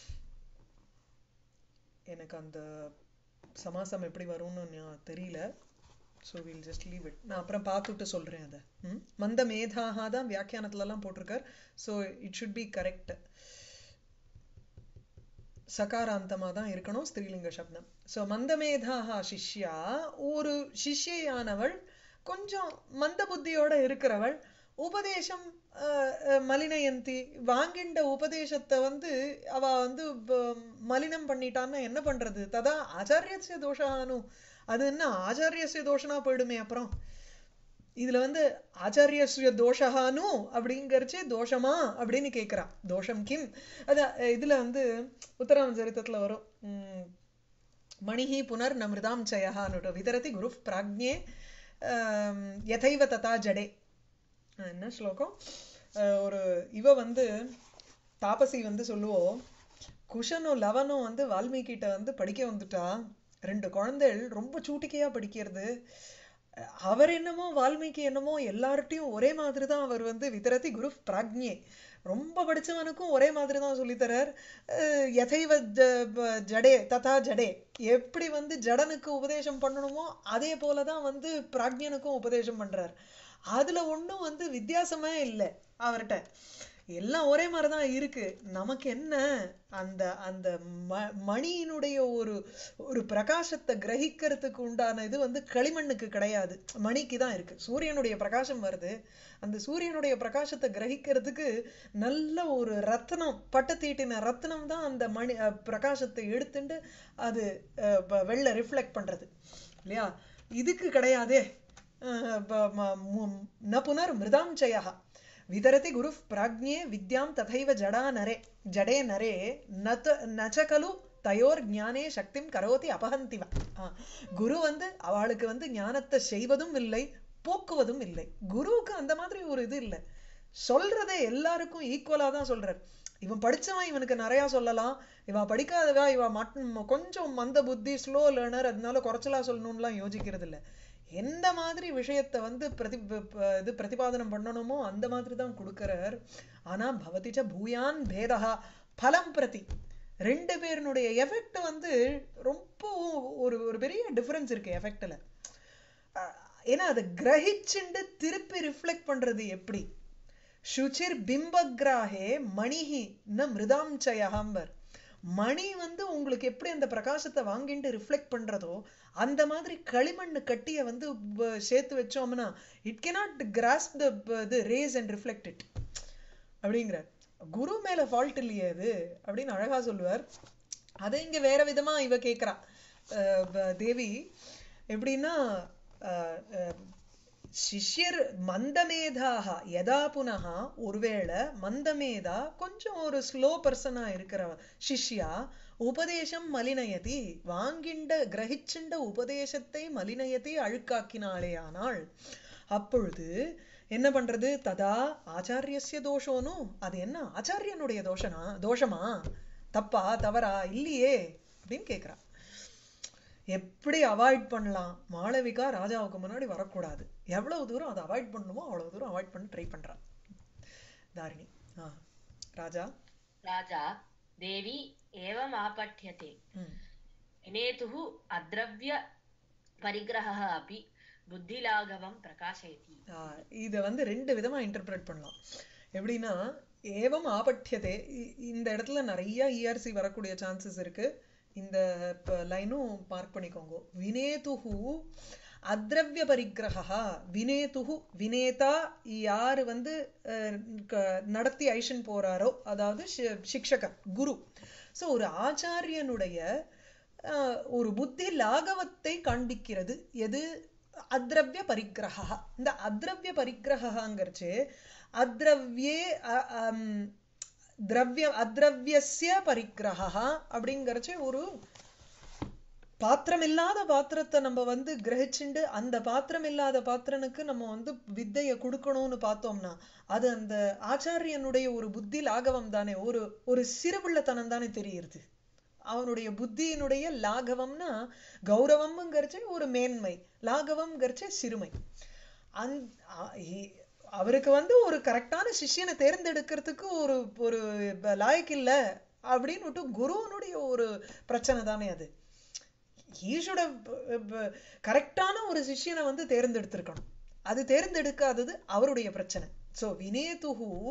எனக்கு அந்த சமாசம் எப்படி வரும்னு ஞா- தெரியல so will just leave it நான் அப்புறம் பார்த்துட்டு சொல்கிறேன் அதை ம் மந்த மேதாக தான் வியாக்கியானத்துலலாம் போட்டிருக்கார் so it should be correct சகாராந்தமா தான் இருக்கணும் ஸ்திரீலிங்க சப்தம் ஸோ மந்தமேதாக சிஷ்யா ஒரு சிஷ்யையானவள் கொஞ்சம் மந்த புத்தியோட இருக்கிறவள் உபதேசம் அஹ், அஹ், மலினயந்தி வாங்கின்ற உபதேசத்தை வந்து அவ வந்து ப- மலினம் பண்ணிட்டான்னா என்ன பண்றது ததா ஆச்சாரியசிய தோஷானு அது என்ன ஆச்சாரியசிய தோஷனா போயிடுமே அப்புறம் இதுல வந்து ஆச்சாரியஸ்ய தோஷகானு அப்படிங்கறச்சு தோஷமா அப்படின்னு கேக்குறா தோஷம் கிம் அது அஹ், இதுல வந்து உத்தராம் சரித்திரத்துல வரும் உம், மணிஹி புனர் நமிருதாம் சயஹான்னு விதரதி குரு பிராக்ஞே ஆம், யதைவ ததா ஜடே அஹ், என்ன ஸ்லோகம் அஹ், ஒரு இவ வந்து தாபசி வந்து சொல்லுவோம் குஷனும் லவனும் வந்து வால்மீகிட்ட வந்து படிக்க வந்துட்டா ரெண்டு குழந்தைகள் ரொம்ப சூட்டிக்கையா படிக்கிறது அஹ் அவர் என்னமோ வால்மீகி என்னமோ எல்லார்ட்டையும் ஒரே மாதிரி தான் அவர் வந்து விதரதி குரு பிராக்ஞே ரொம்ப படிச்சவனுக்கும் ஒரே மாதிரி தான் சொல்லித்தரார் அஹ் யதைவ ஜ- ப- ஜடே ததா ஜடே எப்படி வந்து ஜடனுக்கு உபதேசம் பண்ணணுமோ அதே போலதான் வந்து பிராக்ஞனுக்கும் உபதேசம் பண்றார் அதுல ஒண்ணும் வந்து வித்தியாசமே இல்லை அவர்கிட்ட எல்லாம் ஒரே மாதிரிதான் இருக்கு நமக்கு என்ன அந்த அந்த ம மணியினுடைய ஒரு ஒரு பிரகாசத்தை கிரகிக்கிறதுக்கு உண்டான இது வந்து களிமண்ணுக்கு கிடையாது மணிக்கு தான் இருக்கு சூரியனுடைய பிரகாசம் வருது அந்த சூரியனுடைய பிரகாசத்தை கிரகிக்கிறதுக்கு நல்ல ஒரு ரத்னம் பட்டை தீட்டின ரத்னம் தான் அந்த மணி அஹ், பிரகாசத்தை எடுத்துட்டு அது அஹ், ப- வெளில ரிஃப்ளெக்ட் பண்றது இல்லையா இதுக்கு கிடையாதே அஹ், ப- ம- மு- ந புனர் மிருதாம் ஜெயா விதரதி குரு பிராக்ஞே வித்யாம் ததைவ ஜடா நரே ஜடே நரே நத நச்ச கலு தயோர் ஞானே சக்திம் கரோதி அபஹந்திவ ஆ, குரு வந்து அவளுக்கு வந்து ஞானத்தை செய்வதும் இல்லை போக்குவதும் இல்லை குருவுக்கு அந்த மாதிரி ஒரு இது இல்லை சொல்றதே எல்லாருக்கும் ஈக்குவலா தான் சொல்றார் இவன் படிச்சவன் இவனுக்கு நிறைய சொல்லலாம் இவன் படிக்காதவா இவன் மட்டும் கொஞ்சம் மந்த புத்தி ஸ்லோ லேர்னர் அதனால குறைச்சலா சொல்லணும்லாம் யோசிக்கிறது இல்ல எந்த மாதிரி விஷயத்தை வந்து பிரதி ப- ப- இது பிரதிபாதனம் பண்ணணுமோ அந்த மாதிரி தான் கொடுக்கிறார் ஆனா பவதிச்ச பூயான் பேதா பலம் பிரதி ரெண்டு பேருனுடைய எஃபெக்ட் வந்து ரொம்ப ஒரு ஒரு பெரிய டிஃபரன்ஸ் இருக்கு எஃபெக்ட்ல ஏன்னா அதை கிரகிச்சுண்டு திருப்பி ரிஃப்ளெக்ட் பண்றது எப்படி சுச்சிர் பிம்பக்ராஹே மணிஹி ந மிருதாம் சயஹாம்பர் மணி வந்து உங்களுக்கு எப்படி அந்த பிரகாசத்தை வாங்கிட்டு ரிஃப்ளெக்ட் பண்றதோ அந்த மாதிரி களிமண் கட்டிய வந்து ப- சேர்த்து வச்சோம்னா இட் cannot grasp the இது ரேஸ் அண்ட் ரிஃப்ளெக்ட் இட் அப்படிங்கிற குரு மேல ஃபால்ட் இல்லையே அது அப்படின்னு அழகா சொல்லுவார் அதை இங்க வேற விதமா இவ கேக்குறா அஹ் ப- தேவி எப்படின்னா அஹ், அஹ், சிஷ்யர் மந்தமேதாக யதா புனः ஒருவேளை மந்தமேதா கொஞ்சம் ஒரு ஸ்லோ பர்சனா இருக்கிறவ சிஷ்யா உபதேசம் மலினயதி வாங்கிண்ட கிரகிச்சுண்ட உபதேசத்தை மலினயதி அழுக்காக்கினாளே ஆனால் அப்பொழுது என்ன பண்றது ததா ஆச்சாரியஸ்ய தோஷோனு அது என்ன ஆச்சாரியனுடைய தோஷனா தோஷமா தப்பா தவறா இல்லையே அப்படின்னு கேக்குறா எப்படி அவாய்ட் பண்ணலாம் மாளவிகா ராஜாவுக்கு முன்னாடி வரக்கூடாது எவ்வளவு தூரம் அதை அவாய்ட் பண்ணணுமோ அவ்வளவு தூரம் அவாய்ட் பண்ண ட்ரை பண்றா தாரிணி ஆ ராஜா राजा देवी एवम् आपठ्यते ம் विनेतुः अद्रव्यपरिग्रहः अपि बुद्धिलाघवं प्रकाशयति ஆஹ் இத வந்து ரெண்டு விதமா இன்டர்பிரட் பண்ணலாம் எப்படின்னா ஏவம் ஆபட்யதே இ- இந்த இடத்துல நிறைய இஆர்சி வரக்கூடிய சான்சஸ் இருக்கு இந்த லைனும் மார்க் பண்ணிக்கோங்க வினேதுஹு அத்ரவ்ய பரிகிரகா வினேதுஹு வினேதா யாரு வந்து அஹ், க- நடத்தி ஐஷன் போறாரோ அதாவது ஷி- சிக்ஷகர் குரு சோ ஒரு ஆச்சாரியனுடைய ஆஹ், ஒரு புத்தி லாகவத்தை காண்பிக்கிறது எது அத்ரவ்ய பரிகிரகா இந்த அத்ரவ்ய பரிகிரகாங்கிறச்சு அத்ரவ்யே அ- அம், திரவ்ய அத்ரவ்யஸ்ய பரிகிரகா அப்படிங்கறச்சு ஒரு பாத்திரம் இல்லாத பாத்திரத்தை நம்ம வந்து கிரகிச்சுண்டு அந்த பாத்திரம் இல்லாத பாத்திரனுக்கு நம்ம வந்து வித்தைய கொடுக்கணும்னு பார்த்தோம்னா அது அந்த ஆச்சாரியனுடைய ஒரு புத்தி லாகவம் தானே ஒரு ஒரு சிறுபிள்ளைத்தனம் தானே தெரியுது அவனுடைய புத்தியினுடைய லாகவம்னா கௌரவம்ங்கிறச்சு ஒரு மேன்மை லாகவம்ங்கிறச்சு சிறுமை அந் அ- இ- அவருக்கு வந்து ஒரு கரெக்டான சிஷ்யனை தேர்ந்தெடுக்கிறதுக்கு ஒரு ஒரு லாயக்கு இல்ல அப்படின்னு விட்டு குருவனுடைய ஒரு பிரச்சனை தானே அது ஈஷோட கரெக்டான ஒரு சிஷ்யனை வந்து தேர்ந்தெடுத்திருக்கணும் அது தேர்ந்தெடுக்காதது அவருடைய பிரச்சனை சோ வினேதுஹு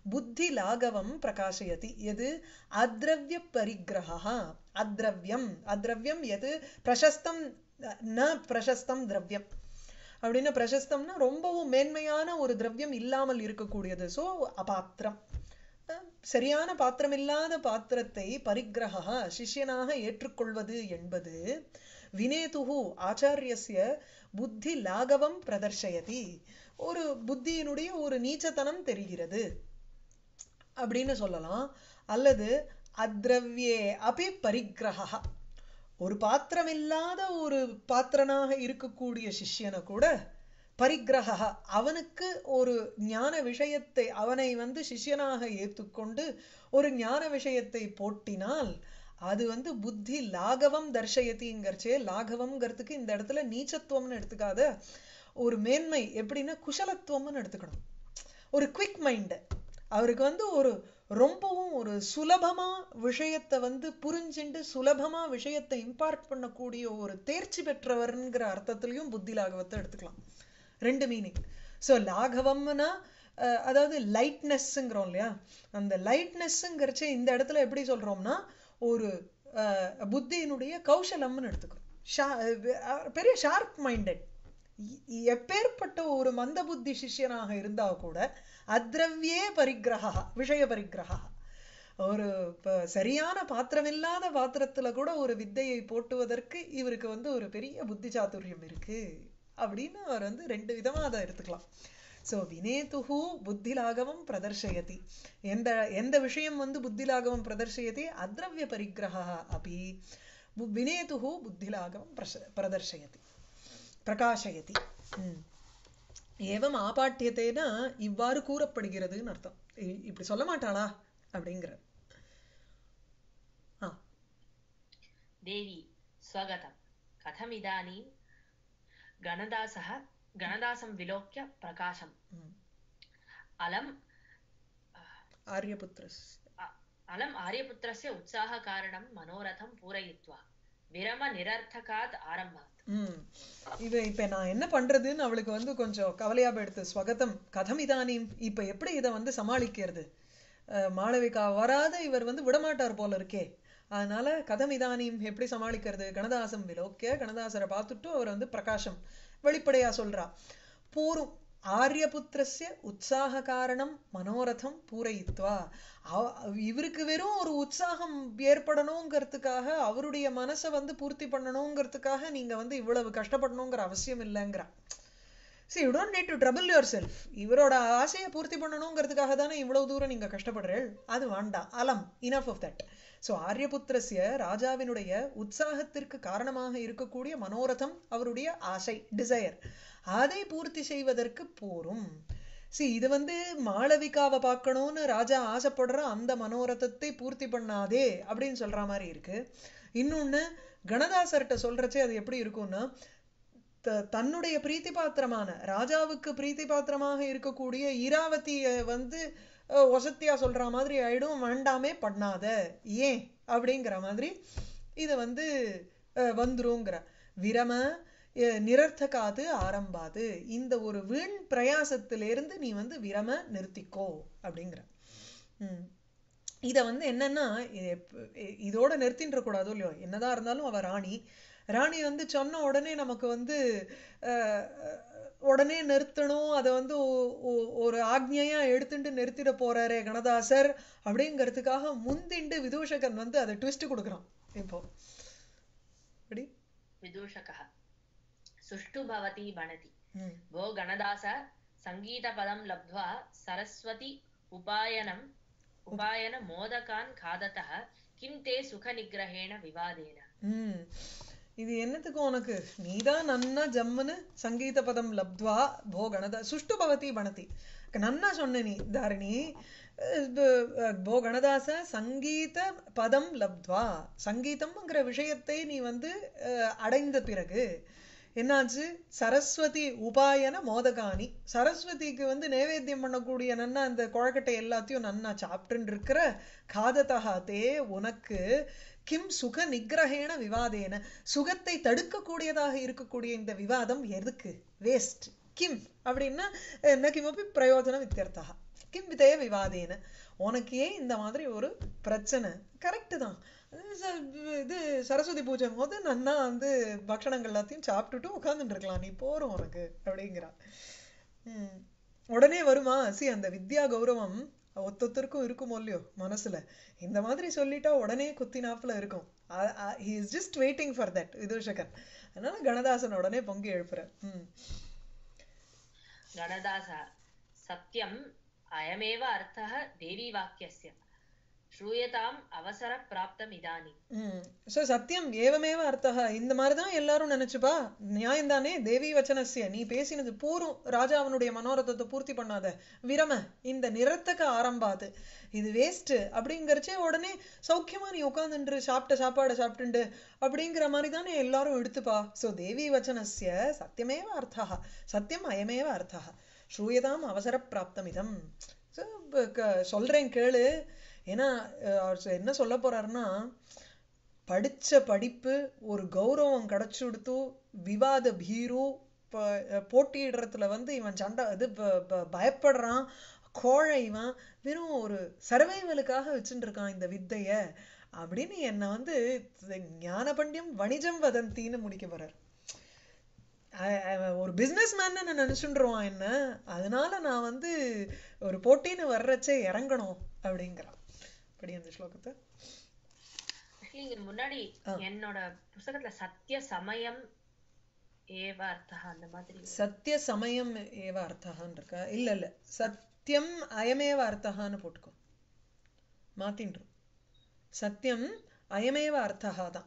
புத்தி லாகவம் பிரகாசயதி எது அத்ரவ்ய பரிகிரகா அத்ரவ்யம் அத்ரவ்யம் எது பிரசஸ்தம் ந பிரசஸ்தம் திரவியம் அப்படின்னு பிரசஸ்தம்னா ரொம்பவும் மேன்மையான ஒரு திரவியம் இல்லாமல் இருக்கக்கூடியது சோ அபாத்திரம் அஹ் சரியான பாத்திரமில்லாத பாத்திரத்தை பரிகிரகா சிஷ்யனாக ஏற்றுக்கொள்வது என்பது வினேதுகு ஆச்சாரியஸ்ய புத்தி லாகவம் பிரதர்ஷயதி ஒரு புத்தியினுடைய ஒரு நீச்சத்தனம் தெரிகிறது அப்படின்னு சொல்லலாம் அல்லது அத்ரவ்யே அபி பரிகிரகா ஒரு பாத்திரமில்லாத ஒரு பாத்திரனாக இருக்கக்கூடிய சிஷ்யனை கூட பரிகிரகா அவனுக்கு ஒரு ஞான விஷயத்தை அவனை வந்து சிஷ்யனாக ஏற்றுக்கொண்டு ஒரு ஞான விஷயத்தை போட்டினால் அது வந்து புத்தி லாகவம் தர்ஷயத்திங்கிறச்சே லாகவம்ங்கிறதுக்கு இந்த இடத்துல நீச்சத்துவம்னு எடுத்துக்காத ஒரு மேன்மை எப்படின்னா குஷலத்துவம்னு எடுத்துக்கணும் ஒரு குவிக் மைண்டு அவருக்கு வந்து ஒரு ரொம்பவும் ஒரு சுலபமா விஷயத்தை வந்து புரிஞ்சுண்டு சுலபமா விஷயத்தை இம்பார்ட் பண்ணக்கூடிய ஒரு தேர்ச்சி பெற்றவர்ங்கிற அர்த்தத்திலையும் புத்தி லாகவத்தை எடுத்துக்கலாம் ரெண்டு மீனிங் ஸோ லாகவம்னா அஹ், அதாவது லைட்னஸ்ங்கிறோம் இல்லையா அந்த லைட்னஸ்ங்கிறச்சே இந்த இடத்துல எப்படி சொல்றோம்னா ஒரு அஹ், புத்தியினுடைய கௌசலம்னு எடுத்துக்கிறோம் ஷா- அஹ், பெரிய ஷார்ப் மைண்டட் எப்பேற்பட்ட ஒரு மந்த புத்தி சிஷ்யனாக இருந்தா கூட அத்ரவ்யே பரிகிரகா விஷய பரிகிரகா ஒரு ப- சரியான பாத்திரமில்லாத பாத்திரத்துல கூட ஒரு வித்தையை போட்டுவதற்கு இவருக்கு வந்து ஒரு பெரிய புத்தி சாதுரியம் இருக்கு அப்படின்னு அவர் வந்து ரெண்டு விதமா அதை எடுத்துக்கலாம் சோ வினேதுகு புத்திலாகவம் பிரதர்ஷயதி எந்த எந்த விஷயம் வந்து புத்திலாகவம் பிரதர்ஷயதி அத்ரவ்ய பரிகிரகா அப்படி வினேதுகு புத்திலாகவம் பிரச பிரதர்ஷயதி பிரகாஷயதி ம். ஏவம் ஆபாட்டியத்தேனா இவ்வாறு கூறப்படுகிறதுன்னு அர்த்தம் இ- இப்படி சொல்ல மாட்டாளா அப்படிங்கிற ஆ देवी स्वगतं कथमिदानीं गणदासः गणदासं विलोक्य प्रकाशम् ம். अलम् ஆரியபுத்திரஸ் अ- अलम् आर्यपुत्रस्य उत्साहकारणं मनोरथं पूरयित्वा विरमनिरर्थकात् आरम्भात् ம் இவ இப்ப நான் என்ன பண்றதுன்னு அவளுக்கு வந்து கொஞ்சம் கவலையா போயிடுது ஸ்வகதம் கதம் இதானீம் இப்ப எப்படி இதை வந்து சமாளிக்கிறது அஹ், மாளவிகா வராத இவர் வந்து விடமாட்டார் போல இருக்கே அதனால கதம் இதானீம் எப்படி சமாளிக்கிறது கணதாசம் விலோக்கிய கணதாசரை பார்த்துட்டு அவர் வந்து பிரகாசம் வெளிப்படையா சொல்றா பூரும் ஆரியபுத்திரஸ்ய உற்சாக காரணம் மனோரதம் பூரயித்வா அவ- இவருக்கு வெறும் ஒரு உற்சாகம் ஏற்படணுங்கிறதுக்காக அவருடைய மனசை வந்து பூர்த்தி பண்ணணுங்கிறதுக்காக நீங்க வந்து இவ்வளவு கஷ்டப்படணுங்கிற அவசியம் இல்லைங்கிறா see you don't need to trouble yourself இவரோட ஆசையை பூர்த்தி பண்ணணுங்கிறதுக்காக தானே இவ்வளவு தூரம் நீங்க கஷ்டப்படுறீள் அது வேண்டாம் அலம் enough of that so ஆரியபுத்திரஸ்ய ராஜாவினுடைய உற்சாகத்திற்கு காரணமாக இருக்கக்கூடிய மனோரதம் அவருடைய ஆசை டிசையர் அதை பூர்த்தி செய்வதற்கு போரும் see இது வந்து மாளவிகாவை பார்க்கணும்னு ராஜா ஆசைப்படுற அந்த மனோரதத்தை பூர்த்தி பண்ணாதே அப்படின்னு சொல்ற மாதிரி இருக்கு இன்னொன்னு கணதாசர்கிட்ட சொல்றச்சே அது எப்படி இருக்கும்னா த- தன்னுடைய பிரீத்தி பாத்திரமான ராஜாவுக்கு பிரீத்தி பாத்திரமாக இருக்கக்கூடிய ஈராவதிய வந்து அஹ், ஒசத்தியா சொல்ற மாதிரி ஆயிடும் வேண்டாமே பண்ணாத ஏன் அப்படிங்கிற மாதிரி இத வந்து அஹ், வந்துருங்கிற விரம அஹ், நிரர்த்தகாது ஆரம்பாது இந்த ஒரு வீண் பிரயாசத்திலிருந்து நீ வந்து விரம நிறுத்திக்கோ அப்படிங்கிற ம் இத வந்து என்னன்னா இது எப்ப- இ- இதோட நிறுத்தின்ற கூடாதோ இல்லையோ என்னதான் இருந்தாலும் அவ ராணி ராணி வந்து சொன்ன உடனே நமக்கு வந்து அஹ், அஹ், உடனே நிறுத்தணும் அதை வந்து ஒ- ஒ- ஒரு ஆக்ஞையா எடுத்துட்டு நிறுத்திட போறாரே கணதாசர் அப்படிங்கிறதுக்காக முந்திண்டு விதூஷகன் வந்து அதை ட்விஸ்ட் கொடுக்குறான் இப்போ அப்படி विदूषकः सुष्ठु भवति बनति ம் भो गणदास सङ्गीतपदं लब्ध्वा सरस्वति उपायनम् उपायन मोदकान् खादतः किं ते सुखनिग्रहेण विवादेन ம் இது என்னத்துக்கு உனக்கு நீதான் நன்னா ஜம்முன்னு சங்கீத பதம் லப்த்வா போ கணத சுஷ்டு பவதி பணதி நன்னா சொன்ன நீ தாரிணி அஹ் இது, அஹ், போ கணதாச சங்கீத பதம் லப்த்வா சங்கீதம்ங்கிற விஷயத்தை நீ வந்து அஹ், அடைந்த பிறகு என்னாச்சு சரஸ்வதி உபாயன மோதகானி சரஸ்வதிக்கு வந்து நைவேத்தியம் பண்ணக்கூடிய நன்னா அந்த குழக்கட்டை எல்லாத்தையும் நன்னா சாப்பிட்டுன்னு இருக்கிற காததா தே உனக்கு கிம் சுக நிகிரகேண விவாதேன சுகத்தை தடுக்கக்கூடியதாக இருக்கக்கூடிய இந்த விவாதம் எதுக்கு வேஸ்ட் கிம் அப்படின்னா என்ன கிமப்பி பிரயோஜனம் இத்தியர்த்தா கிம் விதய விவாதேன உனக்கு ஏன் இந்த மாதிரி ஒரு பிரச்சனை கரெக்டு தான் அது ச- இது சரஸ்வதி பூஜை போது நன்னா வந்து பக்ஷணங்கள் எல்லாத்தையும் சாப்பிட்டுட்டு உட்கார்ந்துட்டு இருக்கலாம் நீ போறோம் உனக்கு அப்படிங்கிறா ம். உடனே வருமா சி அந்த வித்யா கௌரவம் ஒத்தொத்தருக்கும் இருக்குமோ இல்லையோ மனசுல இந்த மாதிரி சொல்லிட்டா உடனே குத்தினாப்புல இருக்கும் he is just waiting for that விதூஷகன் அதனால கணதாசன் உடனே பொங்கி எழுப்புற ம் गणदास सत्यम् अयमेव अर्थः देवीवाक्यस्य श्रूयताम् अवसरप्राप्तम् इदानीम् ம் ஸோ சத்தியம் ஏவமேவ அர்த்தா இந்த மாதிரி தான் எல்லாரும் நினைச்சுப்பா நியாயம்தானே தேவி வச்சனஸ்ய நீ பேசினது பூரும் ராஜா அவனுடைய மனோரதத்தை பூர்த்தி பண்ணாத விரம இந்த நிரத்தக ஆரம்பாது இது வேஸ்ட் அப்படிங்கறச்சே உடனே சௌக்கியமா நீ உட்காந்துட்டு சாப்பிட்ட சாப்பாடை சாப்பிட்டுண்டு அப்படிங்கிற மாதிரி தானே எல்லாரும் எடுத்துப்பா ஸோ தேவி வச்சனஸ்ய சத்தியமேவ அர்த்தா சத்தியம் அயமேவ அர்த்தா ஸ்ரூயதாம் அவசர பிராப்தமிதம் So, ப- க- சொல்றேன் கேளு ஏன்னா அஹ், அவர் சொ- என்ன சொல்ல போறாருன்னா படிச்ச படிப்பு ஒரு கௌரவம் கிடைச்சுடுத்து விவாத பீரு ப- அஹ், போட்டியிடுறதுல வந்து இவன் சண்டை இது ப- ப- பயப்படுறான் கோழை இவன் வெறும் ஒரு சர்வைவலுக்காக வச்சுட்டு இருக்கான் இந்த வித்தைய அப்படின்னு என்னை வந்து ஞான பண்டியம் வணிஜம் வதந்தின்னு முடிக்க போறார் அ- அவன் ஒரு பிசினஸ் மேன் நான் நினைச்சுருவான் என்ன அதனால நான் வந்து ஒரு போட்டின்னு வர்றச்சே இறங்கணும் அப்படிங்கிறான் படி அந்த ஸ்லோகத்தை Actually, இது முன்னாடி ஆ. என்னோட புஸ்தகத்துல சத்திய சமயம் ஏவ அர்த்தः அந்த மாதிரி சத்திய சமயம் ஏவ அர்த்தகான்னு இருக்கா இல்ல இல்ல சத்தியம் அயமேவ அர்த்தகான்னு போட்டுக்கோ மாத்தின்றோம் சத்தியம் அயமேவ அர்த்தகா தான்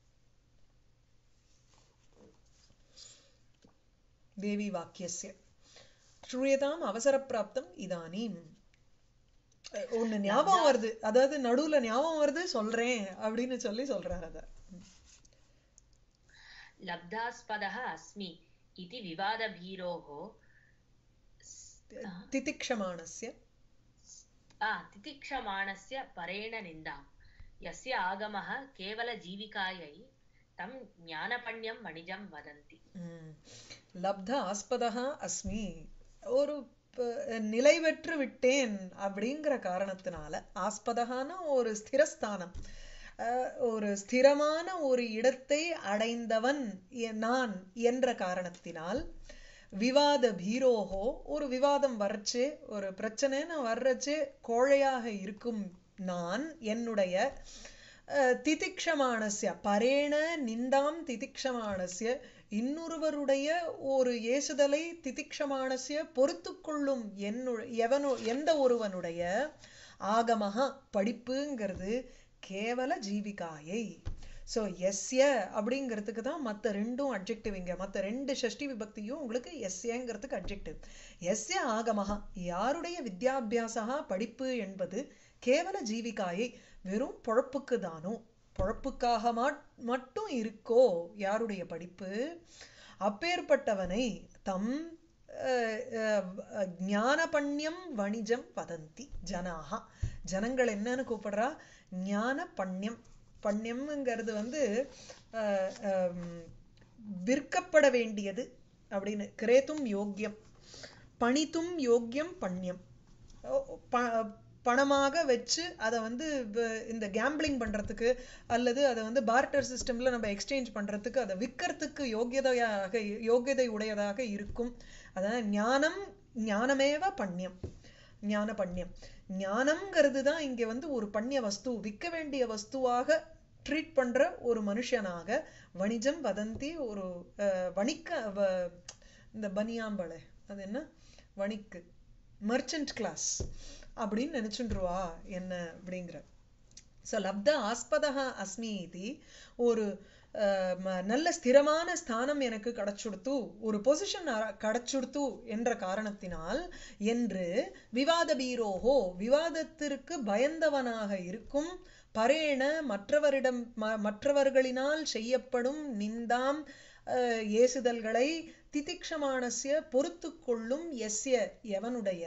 தேவி வாக்கியஸ்ய ஸ்ரூயதாம் அவசரப்பிராப்தம் இதானீம் அஹ் ஒண்ணு ஞாபகம் வருது அதாவது நடுவுல ஞாபகம் வருது சொல்றேன் அப்படின்னு சொல்லி சொல்றாரு அத लब्धास्पदः अस्मि इति विवादभीरोः திதிக்ஷமானஸ்ய आ, तितिक्षमाणस्य परेण निन्दां यस्य आगमः केवलजीविकायै तं ज्ञानपण्यं वणिजं वदन्ति ம். லப்த ஆஸ்பதா அஸ்மி ஒரு ப- நிலை பெற்று விட்டேன் அப்படிங்கிற காரணத்தினால ஆஸ்பதகான ஒரு ஸ்திரஸ்தானம் அஹ், ஒரு ஸ்திரமான ஒரு இடத்தை அடைந்தவன் எ- நான் என்ற காரணத்தினால் விவாத பீரோகோ ஒரு விவாதம் வர்றச்சு ஒரு பிரச்சனைன்னு வர்றச்சு கோழையாக இருக்கும் நான் என்னுடைய அஹ், திதிக்ஷமானஸ்ய பரேண நிந்தாம் திதிக்ஷமானஸ்ய இன்னொருவருடைய ஒரு ஏசுதலை திதிக்ஷமானஸ்ய பொறுத்து கொள்ளும் என்னு எவனு எந்த ஒருவனுடைய ஆகமஹா படிப்புங்கிறது கேவல ஜீவிகாயை ஸோ எஸ்ய அப்படிங்கிறதுக்கு தான் மற்ற ரெண்டும் அட்ஜெக்டிவ் இங்க மற்ற ரெண்டு ஷஷ்டி விபக்தியும் உங்களுக்கு எஸ்யங்கிறதுக்கு அட்ஜெக்டிவ் எஸ்ய ஆகமஹா யாருடைய வித்யாபியாசா படிப்பு என்பது கேவல ஜீவிகாயை வெறும் பொழப்புக்கு தானோ பொழப்புக்காக மாட்- மட்டும் இருக்கோ யாருடைய படிப்பு அப்பேற்பட்டவனை தம் அஹ், அஹ், ஞானபண்யம் வணிஜம் வதந்தி ஜனாகா ஜனங்கள் என்னன்னு கூப்பிடுறா ஞான பண்யம் பண்யம்ங்கிறது வந்து அஹ், ஹம், விற்கப்பட வேண்டியது அப்படின்னு கிரேத்தும் யோக்கியம் பணித்தும் யோக்கியம் பண்யம் ஓ, ப- பணமாக வச்சு அதை வந்து வ- இந்த கேம்பிளிங் பண்றதுக்கு அல்லது அதை வந்து பார்ட்டர் சிஸ்டம்ல நம்ம எக்ஸ்சேஞ்ச் பண்றதுக்கு அதை விற்கிறதுக்கு யோகியதையாக யோகியதை உடையதாக இருக்கும் அதாவது ஞானம் ஞானமேவ பண்யம் ஞான பண்யம் ஞானம்ங்கிறது தான் இங்க வந்து ஒரு பண்ய வஸ்து விற்க வேண்டிய வஸ்துவாக ட்ரீட் பண்ற ஒரு மனுஷனாக வணிஜம் வதந்தி ஒரு அஹ், வணிக்க வ- இந்த பனியாம்பளை அது என்ன வணிக்கு மர்ச்சன்ட் கிளாஸ் அப்படின்னு நினைச்சுருவா என்ன அப்படிங்கிற ஸோ லப்த ஆஸ்பதா அஸ்மி இது ஒரு அஹ், ம- நல்ல ஸ்திரமான ஸ்தானம் எனக்கு கிடைச்சுடுத்து ஒரு பொசிஷன் கிடைச்சுடுத்து என்ற காரணத்தினால் என்று விவாத பீரோஹோ விவாதத்திற்கு பயந்தவனாக இருக்கும் பரேண மற்றவரிடம் ம- மற்றவர்களினால் செய்யப்படும் நிந்தாம் அஹ், ஏசுதல்களை திதிக்ஷமானஸ்ய பொறுத்து கொள்ளும் எஸ்ய எவனுடைய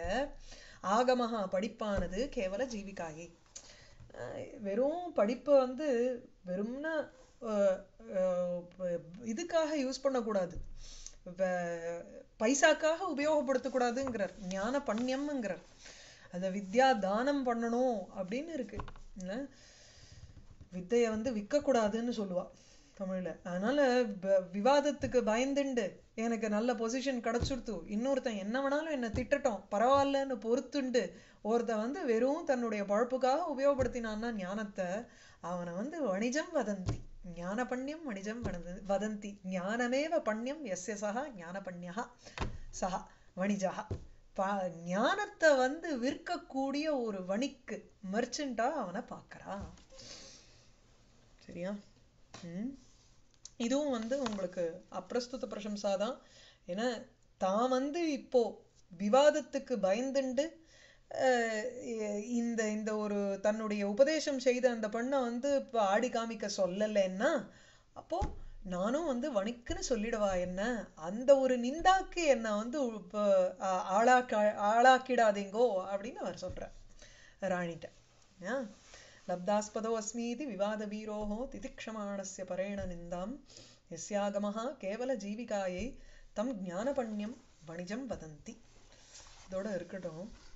ஆகமஹா படிப்பானது கேவல ஜீவிகாயை அஹ் வெறும் படிப்பை வந்து வெறும்னா அஹ், அஹ், இதுக்காக யூஸ் பண்ணக்கூடாது வ- பைசாக்காக உபயோகப்படுத்தக்கூடாதுங்கிறார் ஞான பண்யம்ங்கிறார் அந்த வித்யா தானம் பண்ணணும் அப்படின்னு இருக்கு இல்ல வித்தைய வந்து விற்கக்கூடாதுன்னு சொல்லுவா தமிழ்ல அதனால ப- விவாதத்துக்கு பயந்துண்டு எனக்கு நல்ல பொசிஷன் கிடைச்சுடுத்து இன்னொருத்தன் என்ன வேணாலும் என்ன திட்டட்டும் பரவாயில்லன்னு பொறுத்துண்டு ஒருத்தன் வந்து வெறும் தன்னுடைய பழப்புக்காக உபயோகப்படுத்தினான்னா ஞானத்தை அவனை வந்து வணிஜம் வதந்தி ஞான பண்யம் வணிஜம் வனத- வதந்தி ஞானமேவ பண்யம் எஸ்ய சகா ஞான பண்யா சகா வணிஜா பா ஞானத்தை வந்து விற்கக்கூடிய ஒரு வணிக்கு மெர்ச்சண்டா அவனை பார்க்கறா சரியா ம் இதுவும் வந்து உங்களுக்கு அப்பிரஸ்துத பிரசம்சா தான் ஏன்னா தான் வந்து இப்போ விவாதத்துக்கு பயந்துண்டு அஹ், இ- இந்த இந்த ஒரு தன்னுடைய உபதேசம் செய்த அந்த பெண்ணை வந்து இப்போ ஆடி காமிக்க சொல்லலைன்னா அப்போ நானும் வந்து வணிக்குன்னு சொல்லிடவா என்ன அந்த ஒரு நிந்தாக்கு என்ன வந்து இப்போ ஆ- ஆளாக்க ஆளாக்கிடாதீங்கோ அப்படின்னு அவர் சொல்றார் ராணிட்ட ஆ? लब्धास्पदो अस्मीति विवादवीरोः तितिक्षमाणस्य परेण निन्दां यस्यागमः केवलजीविकायै तं ज्ञानपण्यं वणिजं वदन्ति இதோட இருக்கட்டும்